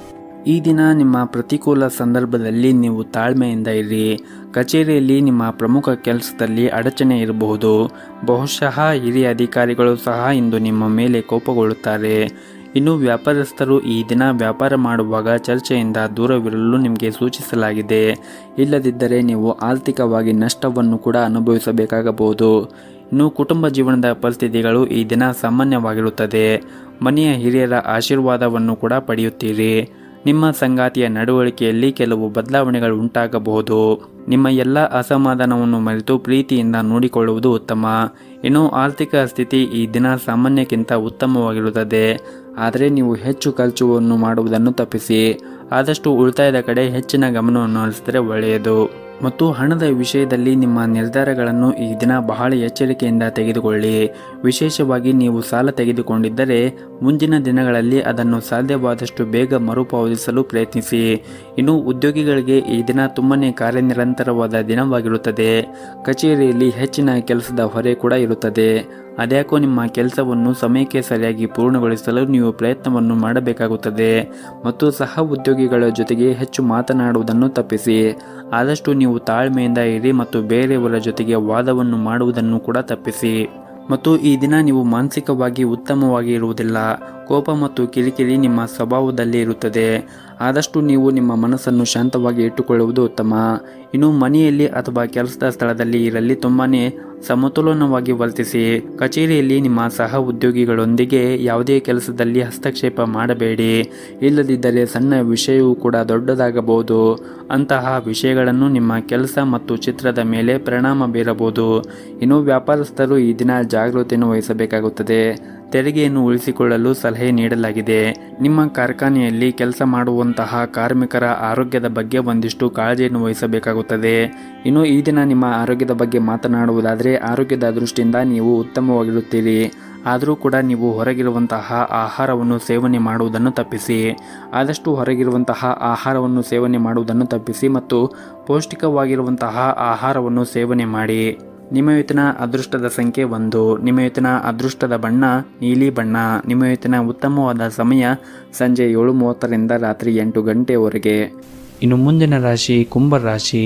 ಈ ದಿನ ನಿಮ್ಮ ಪ್ರತಿಕೂಲ ಸಂದರ್ಭದಲ್ಲಿ ನೀವು ತಾಳ್ಮೆಯಿಂದ ಇರಿ ಕಚೇರಿಯಲ್ಲಿ ನಿಮ್ಮ ಪ್ರಮುಖ ಕೆಲಸದಲ್ಲಿ ಅಡಚಣೆ ಇರಬಹುದು ಬಹುಶಃ ಹಿರಿಯ ಅಧಿಕಾರಿಗಳು ಸಹ ಇಂದು ನಿಮ್ಮ ಮೇಲೆ ಕೋಪಗೊಳ್ಳುತ್ತಾರೆ ಇನ್ನು ವ್ಯಾಪಾರಸ್ಥರು ಈ ದಿನ ವ್ಯಾಪಾರ ಮಾಡುವಾಗ ಚರ್ಚೆಯಿಂದ ದೂರವಿರಲು ನಿಮಗೆ ಸೂಚಿಸಲಾಗಿದೆ ಇಲ್ಲದಿದ್ದರೆ ನೀವು ಆರ್ಥಿಕವಾಗಿ ನಷ್ಟವನ್ನು ಕೂಡ ಅನುಭವಿಸಬೇಕಾಗಬಹುದು ಇನ್ನು ಕುಟುಂಬ ಜೀವನದ ಪರಿಸ್ಥಿತಿಗಳು ಈ ದಿನ ಸಾಮಾನ್ಯವಾಗಿರುತ್ತದೆ ಮನೆಯ ಹಿರಿಯರ ಆಶೀರ್ವಾದವನ್ನು ಕೂಡ ಪಡೆಯುತ್ತೀರಿ ನಿಮ್ಮ ಸಂಗಾತಿಯ ನಡವಳಿಕೆಯಲ್ಲಿ ಕೆಲವು ಬದಲಾವಣೆಗಳು ಉಂಟಾಗಬಹುದು ನಿಮ್ಮ ಎಲ್ಲ ಅಸಮಾಧಾನವನ್ನು ಮರೆತು ಪ್ರೀತಿಯಿಂದ ನೋಡಿಕೊಳ್ಳುವುದು ಉತ್ತಮ ಇನ್ನು ಆರ್ಥಿಕ ಸ್ಥಿತಿ ಈ ದಿನ ಸಾಮಾನ್ಯಕ್ಕಿಂತ ಉತ್ತಮವಾಗಿರುತ್ತದೆ ಆದರೆ ನೀವು ಹೆಚ್ಚು ಖರ್ಚುವನ್ನು ಮಾಡುವುದನ್ನು ತಪ್ಪಿಸಿ ಆದಷ್ಟು ಉಳಿತಾಯದ ಕಡೆ ಹೆಚ್ಚಿನ ಗಮನವನ್ನು ಹರಿಸಿದರೆ ಒಳ್ಳೆಯದು ಮತ್ತು ಹಣದ ವಿಷಯದಲ್ಲಿ ನಿಮ್ಮ ನಿರ್ಧಾರಗಳನ್ನು ಈ ದಿನ ಬಹಳ ಎಚ್ಚರಿಕೆಯಿಂದ ತೆಗೆದುಕೊಳ್ಳಿ ವಿಶೇಷವಾಗಿ ನೀವು ಸಾಲ ತೆಗೆದುಕೊಂಡಿದ್ದರೆ ಮುಂದಿನ ದಿನಗಳಲ್ಲಿ ಅದನ್ನು ಸಾಧ್ಯವಾದಷ್ಟು ಬೇಗ ಮರುಪಾವತಿಸಲು ಪ್ರಯತ್ನಿಸಿ ಇನ್ನು ಉದ್ಯೋಗಿಗಳಿಗೆ ಈ ದಿನ ತುಂಬನೇ ಕಾರ್ಯನಿರಂತರವಾದ ದಿನವಾಗಿರುತ್ತದೆ ಕಚೇರಿಯಲ್ಲಿ ಹೆಚ್ಚಿನ ಕೆಲಸದ ಹೊರೆ ಕೂಡ ಇರುತ್ತದೆ ಅದ್ಯಾಕೋ ನಿಮ್ಮ ಕೆಲಸವನ್ನು ಸಮಯಕ್ಕೆ ಸರಿಯಾಗಿ ಪೂರ್ಣಗೊಳಿಸಲು ನೀವು ಪ್ರಯತ್ನವನ್ನು ಮಾಡಬೇಕಾಗುತ್ತದೆ ಮತ್ತು ಸಹ ಉದ್ಯೋಗಿಗಳ ಜೊತೆಗೆ ಹೆಚ್ಚು ಮಾತನಾಡುವುದನ್ನು ತಪ್ಪಿಸಿ ಆದಷ್ಟು ನೀವು ತಾಳ್ಮೆಯಿಂದ ಇರಿ ಮತ್ತು ಬೇರೆಯವರ ಜೊತೆಗೆ ವಾದವನ್ನು ಮಾಡುವುದನ್ನು ಕೂಡ ತಪ್ಪಿಸಿ ಮತ್ತು ಈ ದಿನ ನೀವು ಮಾನಸಿಕವಾಗಿ ಉತ್ತಮವಾಗಿ ಇರುವುದಿಲ್ಲ ಕೋಪ ಮತ್ತು ಕಿರಿಕಿರಿ ನಿಮ್ಮ ಸ್ವಭಾವದಲ್ಲಿ ಇರುತ್ತದೆ ಆದಷ್ಟು ನೀವು ನಿಮ್ಮ ಮನಸ್ಸನ್ನು ಶಾಂತವಾಗಿ ಇಟ್ಟುಕೊಳ್ಳುವುದು ಉತ್ತಮ ಇನ್ನು ಮನೆಯಲ್ಲಿ ಅಥವಾ ಕೆಲಸದ ಸ್ಥಳದಲ್ಲಿ ಇರಲಿ ತುಂಬಾನೇ ಸಮತೋಲನವಾಗಿ ವರ್ತಿಸಿ ಕಚೇರಿಯಲ್ಲಿ ನಿಮ್ಮ ಸಹ ಉದ್ಯೋಗಿಗಳೊಂದಿಗೆ ಯಾವುದೇ ಕೆಲಸದಲ್ಲಿ ಹಸ್ತಕ್ಷೇಪ ಮಾಡಬೇಡಿ ಇಲ್ಲದಿದ್ದರೆ ಸಣ್ಣ ವಿಷಯವೂ ಕೂಡ ದೊಡ್ಡದಾಗಬಹುದು ಅಂತಹ ವಿಷಯಗಳನ್ನು ನಿಮ್ಮ ಕೆಲಸ ಮತ್ತು ಚಿತ್ರದ ಮೇಲೆ ಪರಿಣಾಮ ಬೀರಬಹುದು ಇನ್ನು ವ್ಯಾಪಾರಸ್ಥರು ಈ ದಿನ ಜಾಗೃತಿಯನ್ನು ವಹಿಸಬೇಕಾಗುತ್ತದೆ ತೆರಿಗೆಯನ್ನು ಉಳಿಸಿಕೊಳ್ಳಲು ಸಲಹೆ ನೀಡಲಾಗಿದೆ ನಿಮ್ಮ ಕಾರ್ಖಾನೆಯಲ್ಲಿ ಕೆಲಸ ಮಾಡುವಂತಹ ಕಾರ್ಮಿಕರ ಆರೋಗ್ಯದ ಬಗ್ಗೆ ಒಂದಿಷ್ಟು ಕಾಳಜಿಯನ್ನು ವಹಿಸಬೇಕಾಗುತ್ತದೆ ಇನ್ನು ಈ ದಿನ ನಿಮ್ಮ ಆರೋಗ್ಯದ ಬಗ್ಗೆ ಮಾತನಾಡುವುದಾದರೆ ಆರೋಗ್ಯದ ದೃಷ್ಟಿಯಿಂದ ನೀವು ಉತ್ತಮವಾಗಿರುತ್ತೀರಿ ಆದರೂ ಕೂಡ ನೀವು ಹೊರಗಿರುವಂತಹ ಆಹಾರವನ್ನು ಸೇವನೆ ಮಾಡುವುದನ್ನು ತಪ್ಪಿಸಿ ಆದಷ್ಟು ಹೊರಗಿರುವಂತಹ ಆಹಾರವನ್ನು ಸೇವನೆ ಮಾಡುವುದನ್ನು ತಪ್ಪಿಸಿ ಮತ್ತು ಪೌಷ್ಟಿಕವಾಗಿರುವಂತಹ ಆಹಾರವನ್ನು ಸೇವನೆ ಮಾಡಿ ನಿಮ್ಮ ಇವತ್ತಿನ ಅದೃಷ್ಟದ ಸಂಖ್ಯೆ ಒಂದು ನಿಮ್ಮ ಇವತ್ತಿನ ಅದೃಷ್ಟದ ಬಣ್ಣ ನೀಲಿ ಬಣ್ಣ ನಿಮ್ಮ ಇವತ್ತಿನ ಉತ್ತಮವಾದ ಸಮಯ ಸಂಜೆ ಏಳು ಮೂವತ್ತರಿಂದ ರಾತ್ರಿ ಎಂಟು ಗಂಟೆವರೆಗೆ ಇನ್ನು ಮುಂದಿನ ರಾಶಿ ಕುಂಭ ರಾಶಿ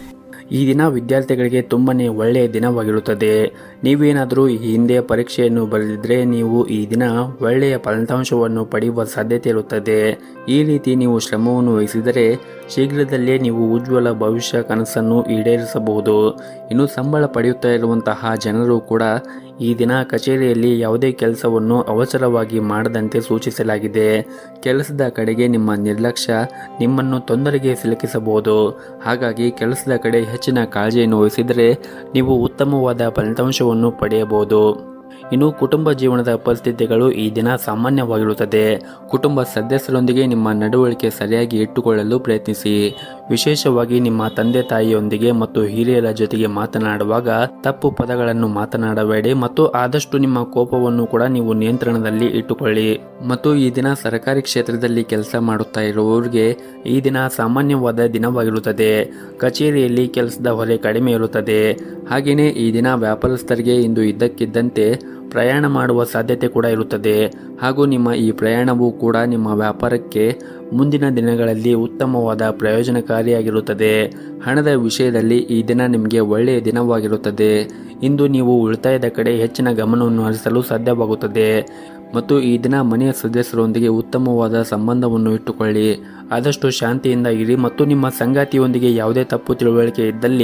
ಈ ದಿನ ವಿದ್ಯಾರ್ಥಿಗಳಿಗೆ ತುಂಬನೇ ಒಳ್ಳೆಯ ದಿನವಾಗಿರುತ್ತದೆ ನೀವೇನಾದರೂ ಈ ಹಿಂದೆ ಪರೀಕ್ಷೆಯನ್ನು ಬರೆದಿದ್ದರೆ ನೀವು ಈ ದಿನ ಒಳ್ಳೆಯ ಫಲಿತಾಂಶವನ್ನು ಪಡೆಯುವ ಸಾಧ್ಯತೆ ಇರುತ್ತದೆ ಈ ರೀತಿ ನೀವು ಶ್ರಮವನ್ನು ವಹಿಸಿದರೆ ಶೀಘ್ರದಲ್ಲೇ ನೀವು ಉಜ್ವಲ ಭವಿಷ್ಯ ಕನಸನ್ನು ಈಡೇರಿಸಬಹುದು ಇನ್ನು ಸಂಬಳ ಪಡೆಯುತ್ತಾ ಇರುವಂತಹ ಜನರು ಕೂಡ ಈ ದಿನ ಕಚೇರಿಯಲ್ಲಿ ಯಾವುದೇ ಕೆಲಸವನ್ನು ಅವಸರವಾಗಿ ಮಾಡದಂತೆ ಸೂಚಿಸಲಾಗಿದೆ ಕೆಲಸದ ಕಡೆಗೆ ನಿಮ್ಮ ನಿರ್ಲಕ್ಷ್ಯ ನಿಮ್ಮನ್ನು ತೊಂದರೆಗೆ ಸಿಲುಕಿಸಬಹುದು ಹಾಗಾಗಿ ಕೆಲಸದ ಕಡೆ ಹೆಚ್ಚಿನ ಕಾಳಜಿಯನ್ನು ವಹಿಸಿದರೆ ನೀವು ಉತ್ತಮವಾದ ಫಲಿತಾಂಶವನ್ನು ಪಡೆಯಬಹುದು ಇನ್ನು ಕುಟುಂಬ ಜೀವನದ ಪರಿಸ್ಥಿತಿಗಳು ಈ ದಿನ ಸಾಮಾನ್ಯವಾಗಿರುತ್ತದೆ ಕುಟುಂಬ ಸದಸ್ಯರೊಂದಿಗೆ ನಿಮ್ಮ ನಡವಳಿಕೆ ಸರಿಯಾಗಿ ಇಟ್ಟುಕೊಳ್ಳಲು ಪ್ರಯತ್ನಿಸಿ ವಿಶೇಷವಾಗಿ ನಿಮ್ಮ ತಂದೆ ತಾಯಿಯೊಂದಿಗೆ ಮತ್ತು ಹಿರಿಯರ ಜೊತೆಗೆ ಮಾತನಾಡುವಾಗ ತಪ್ಪು ಪದಗಳನ್ನು ಮಾತನಾಡಬೇಡಿ ಮತ್ತು ಆದಷ್ಟು ನಿಮ್ಮ ಕೋಪವನ್ನು ಕೂಡ ನೀವು ನಿಯಂತ್ರಣದಲ್ಲಿ ಇಟ್ಟುಕೊಳ್ಳಿ ಮತ್ತು ಈ ದಿನ ಸರ್ಕಾರಿ ಕ್ಷೇತ್ರದಲ್ಲಿ ಕೆಲಸ ಮಾಡುತ್ತಾ ಇರುವವರಿಗೆ ಈ ದಿನ ಸಾಮಾನ್ಯವಾದ ದಿನವಾಗಿರುತ್ತದೆ ಕಚೇರಿಯಲ್ಲಿ ಕೆಲಸದ ಹೊರೆ ಕಡಿಮೆ ಇರುತ್ತದೆ ಹಾಗೆಯೇ ಈ ದಿನ ವ್ಯಾಪಾರಸ್ಥರಿಗೆ ಇಂದು ಇದ್ದಕ್ಕಿದ್ದಂತೆ ಪ್ರಯಾಣ ಮಾಡುವ ಸಾಧ್ಯತೆ ಕೂಡ ಇರುತ್ತದೆ ಹಾಗೂ ನಿಮ್ಮ ಈ ಪ್ರಯಾಣವು ಕೂಡ ನಿಮ್ಮ ವ್ಯಾಪಾರಕ್ಕೆ ಮುಂದಿನ ದಿನಗಳಲ್ಲಿ ಉತ್ತಮವಾದ ಪ್ರಯೋಜನಕಾರಿಯಾಗಿರುತ್ತದೆ ಹಣದ ವಿಷಯದಲ್ಲಿ ಈ ದಿನ ನಿಮಗೆ ಒಳ್ಳೆಯ ದಿನವಾಗಿರುತ್ತದೆ ಇಂದು ನೀವು ಉಳಿತಾಯದ ಕಡೆ ಹೆಚ್ಚಿನ ಗಮನವನ್ನು ಹರಿಸಲು ಸಾಧ್ಯವಾಗುತ್ತದೆ ಮತ್ತು ಈ ದಿನ ಮನೆಯ ಸದಸ್ಯರೊಂದಿಗೆ ಉತ್ತಮವಾದ ಸಂಬಂಧವನ್ನು ಇಟ್ಟುಕೊಳ್ಳಿ ಆದಷ್ಟು ಶಾಂತಿಯಿಂದ ಇರಿ ಮತ್ತು ನಿಮ್ಮ ಸಂಗಾತಿಯೊಂದಿಗೆ ಯಾವುದೇ ತಪ್ಪು ತಿಳುವಳಿಕೆ ಇದ್ದಲ್ಲಿ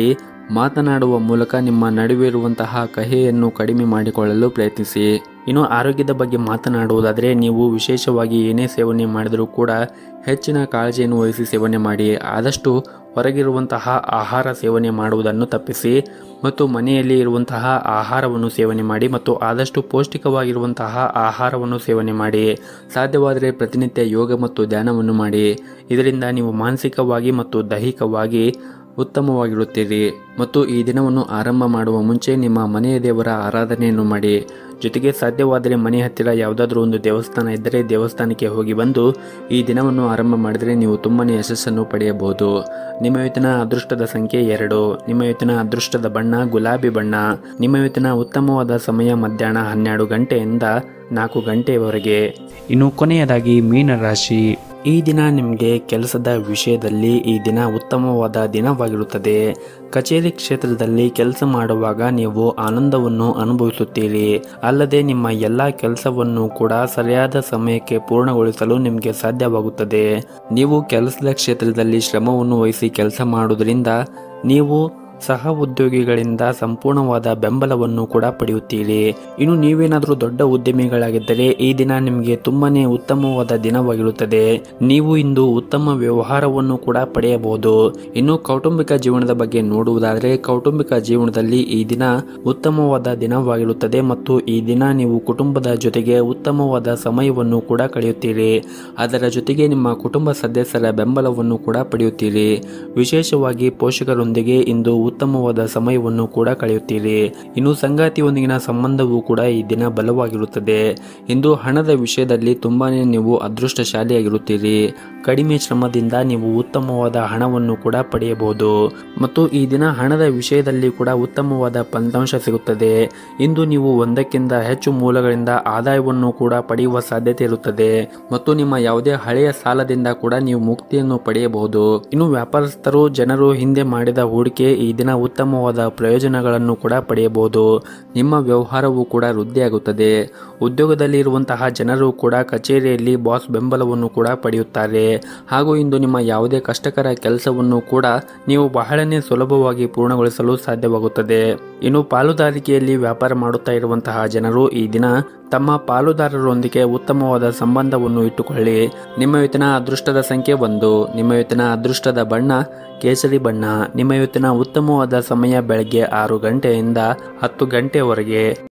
ಮಾತನಾಡುವ ಮೂಲಕ ನಿಮ್ಮ ನಡುವೆ ಇರುವಂತಹ ಕಹಿಯನ್ನು ಕಡಿಮೆ ಮಾಡಿಕೊಳ್ಳಲು ಪ್ರಯತ್ನಿಸಿ ಇನ್ನು ಆರೋಗ್ಯದ ಬಗ್ಗೆ ಮಾತನಾಡುವುದಾದರೆ ನೀವು ವಿಶೇಷವಾಗಿ ಏನೇ ಸೇವನೆ ಮಾಡಿದರೂ ಕೂಡ ಹೆಚ್ಚಿನ ಕಾಳಜಿಯನ್ನು ವಹಿಸಿ ಸೇವನೆ ಮಾಡಿ ಆದಷ್ಟು ಹೊರಗಿರುವಂತಹ ಆಹಾರ ಸೇವನೆ ಮಾಡುವುದನ್ನು ತಪ್ಪಿಸಿ ಮತ್ತು ಮನೆಯಲ್ಲಿ ಇರುವಂತಹ ಆಹಾರವನ್ನು ಸೇವನೆ ಮಾಡಿ ಮತ್ತು ಆದಷ್ಟು ಪೌಷ್ಟಿಕವಾಗಿರುವಂತಹ ಆಹಾರವನ್ನು ಸೇವನೆ ಮಾಡಿ ಸಾಧ್ಯವಾದರೆ ಪ್ರತಿನಿತ್ಯ ಯೋಗ ಮತ್ತು ಧ್ಯಾನವನ್ನು ಮಾಡಿ ಇದರಿಂದ ನೀವು ಮಾನಸಿಕವಾಗಿ ಮತ್ತು ದೈಹಿಕವಾಗಿ ಉತ್ತಮವಾಗಿರುತ್ತೀರಿ ಮತ್ತು ಈ ದಿನವನ್ನು ಆರಂಭ ಮಾಡುವ ಮುಂಚೆ ನಿಮ್ಮ ಮನೆಯ ದೇವರ ಆರಾಧನೆಯನ್ನು ಮಾಡಿ ಜೊತೆಗೆ ಸಾಧ್ಯವಾದರೆ ಮನೆ ಹತ್ತಿರ ಯಾವುದಾದ್ರೂ ಒಂದು ದೇವಸ್ಥಾನ ಇದ್ದರೆ ದೇವಸ್ಥಾನಕ್ಕೆ ಹೋಗಿ ಬಂದು ಈ ದಿನವನ್ನು ಆರಂಭ ಮಾಡಿದರೆ ನೀವು ತುಂಬನೇ ಯಶಸ್ಸನ್ನು ಪಡೆಯಬಹುದು ನಿಮ್ಮ ಇವತ್ತಿನ ಅದೃಷ್ಟದ ಸಂಖ್ಯೆ ಎರಡು ನಿಮ್ಮ ಇವತ್ತಿನ ಅದೃಷ್ಟದ ಬಣ್ಣ ಗುಲಾಬಿ ಬಣ್ಣ ನಿಮ್ಮ ಇವತ್ತಿನ ಉತ್ತಮವಾದ ಸಮಯ ಮಧ್ಯಾಹ್ನ ಹನ್ನೆರಡು ಗಂಟೆಯಿಂದ ನಾಲ್ಕು ಗಂಟೆಯವರೆಗೆ ಇನ್ನು ಕೊನೆಯದಾಗಿ ಮೀನರಾಶಿ ಈ ದಿನ ನಿಮಗೆ ಕೆಲಸದ ವಿಷಯದಲ್ಲಿ ಈ ದಿನ ಉತ್ತಮವಾದ ದಿನವಾಗಿರುತ್ತದೆ ಕಚೇರಿ ಕ್ಷೇತ್ರದಲ್ಲಿ ಕೆಲಸ ಮಾಡುವಾಗ ನೀವು ಆನಂದವನ್ನು ಅನುಭವಿಸುತ್ತೀರಿ ಅಲ್ಲದೆ ನಿಮ್ಮ ಎಲ್ಲ ಕೆಲಸವನ್ನು ಕೂಡ ಸರಿಯಾದ ಸಮಯಕ್ಕೆ ಪೂರ್ಣಗೊಳಿಸಲು ನಿಮಗೆ ಸಾಧ್ಯವಾಗುತ್ತದೆ ನೀವು ಕೆಲಸದ ಕ್ಷೇತ್ರದಲ್ಲಿ ಶ್ರಮವನ್ನು ವಹಿಸಿ ಕೆಲಸ ಮಾಡುವುದರಿಂದ ನೀವು ಸಹ ಉದ್ಯೋಗಿಗಳಿಂದ ಸಂಪೂರ್ಣವಾದ ಬೆಂಬಲವನ್ನು ಕೂಡ ಪಡೆಯುತ್ತೀರಿ ಇನ್ನು ನೀವೇನಾದರೂ ದೊಡ್ಡ ಉದ್ಯಮಿಗಳಾಗಿದ್ದರೆ ಈ ದಿನ ನಿಮಗೆ ತುಂಬಾನೇ ಉತ್ತಮವಾದ ದಿನವಾಗಿರುತ್ತದೆ ನೀವು ಇಂದು ಉತ್ತಮ ವ್ಯವಹಾರವನ್ನು ಕೂಡ ಪಡೆಯಬಹುದು ಇನ್ನು ಕೌಟುಂಬಿಕ ಜೀವನದ ಬಗ್ಗೆ ನೋಡುವುದಾದರೆ ಕೌಟುಂಬಿಕ ಜೀವನದಲ್ಲಿ ಈ ದಿನ ಉತ್ತಮವಾದ ದಿನವಾಗಿರುತ್ತದೆ ಮತ್ತು ಈ ದಿನ ನೀವು ಕುಟುಂಬದ ಜೊತೆಗೆ ಉತ್ತಮವಾದ ಸಮಯವನ್ನು ಕೂಡ ಕಳೆಯುತ್ತೀರಿ ಅದರ ಜೊತೆಗೆ ನಿಮ್ಮ ಕುಟುಂಬ ಸದಸ್ಯರ ಬೆಂಬಲವನ್ನು ಕೂಡ ಪಡೆಯುತ್ತೀರಿ ವಿಶೇಷವಾಗಿ ಪೋಷಕರೊಂದಿಗೆ ಇಂದು ಉತ್ತಮವಾದ ಸಮಯವನ್ನು ಕೂಡ ಕಳೆಯುತ್ತೀರಿ ಇನ್ನು ಸಂಗಾತಿಯೊಂದಿಗಿನ ಸಂಬಂಧವೂ ಕೂಡ ಈ ದಿನ ಬಲವಾಗಿರುತ್ತದೆ ಇಂದು ಹಣದ ವಿಷಯದಲ್ಲಿ ತುಂಬಾನೇ ನೀವು ಅದೃಷ್ಟಶಾಲಿಯಾಗಿರುತ್ತೀರಿ ಕಡಿಮೆ ಶ್ರಮದಿಂದ ನೀವು ಉತ್ತಮವಾದ ಹಣವನ್ನು ಕೂಡ ಪಡೆಯಬಹುದು ಮತ್ತು ಈ ದಿನ ಹಣದ ವಿಷಯದಲ್ಲಿ ಕೂಡ ಉತ್ತಮವಾದ ಫಲಿತಾಂಶ ಸಿಗುತ್ತದೆ ಇಂದು ನೀವು ಒಂದಕ್ಕಿಂತ ಹೆಚ್ಚು ಮೂಲಗಳಿಂದ ಆದಾಯವನ್ನು ಕೂಡ ಪಡೆಯುವ ಸಾಧ್ಯತೆ ಇರುತ್ತದೆ ಮತ್ತು ನಿಮ್ಮ ಯಾವುದೇ ಹಳೆಯ ಸಾಲದಿಂದ ಕೂಡ ನೀವು ಮುಕ್ತಿಯನ್ನು ಪಡೆಯಬಹುದು ಇನ್ನು ವ್ಯಾಪಾರಸ್ಥರು ಜನರು ಹಿಂದೆ ಮಾಡಿದ ಹೂಡಿಕೆ ಈ ದಿನ ಉತ್ತಮವಾದ ಪ್ರಯೋಜನಗಳನ್ನು ಕೂಡ ಪಡೆಯಬಹುದು ನಿಮ್ಮ ವ್ಯವಹಾರವು ಕೂಡ ವೃದ್ಧಿಯಾಗುತ್ತದೆ ಉದ್ಯೋಗದಲ್ಲಿ ಇರುವಂತಹ ಜನರು ಕೂಡ ಕಚೇರಿಯಲ್ಲಿ ಬಾಸ್ ಬೆಂಬಲವನ್ನು ಕೂಡ ಪಡೆಯುತ್ತಾರೆ ಹಾಗೂ ಇಂದು ನಿಮ್ಮ ಯಾವುದೇ ಕಷ್ಟಕರ ಕೆಲಸವನ್ನು ಕೂಡ ನೀವು ಬಹಳನೇ ಸುಲಭವಾಗಿ ಪೂರ್ಣಗೊಳಿಸಲು ಸಾಧ್ಯವಾಗುತ್ತದೆ ಇನ್ನು ಪಾಲುದಾರಿಕೆಯಲ್ಲಿ ವ್ಯಾಪಾರ ಮಾಡುತ್ತಾ ಇರುವಂತಹ ಜನರು ಈ ದಿನ ತಮ್ಮ ಪಾಲುದಾರರೊಂದಿಗೆ ಉತ್ತಮವಾದ ಸಂಬಂಧವನ್ನು ಇಟ್ಟುಕೊಳ್ಳಿ ನಿಮ್ಮ ಇವತ್ತಿನ ಅದೃಷ್ಟದ ಸಂಖ್ಯೆ ಒಂದು ನಿಮ್ಮ ಇವತ್ತಿನ ಅದೃಷ್ಟದ ಬಣ್ಣ ಕೇಸರಿ ಬಣ್ಣ ನಿಮ್ಮ ಇವತ್ತಿನ ಉತ್ತಮವಾದ ಸಮಯ ಬೆಳಗ್ಗೆ ಆರು ಗಂಟೆಯಿಂದ ಹತ್ತು ಗಂಟೆಯವರೆಗೆ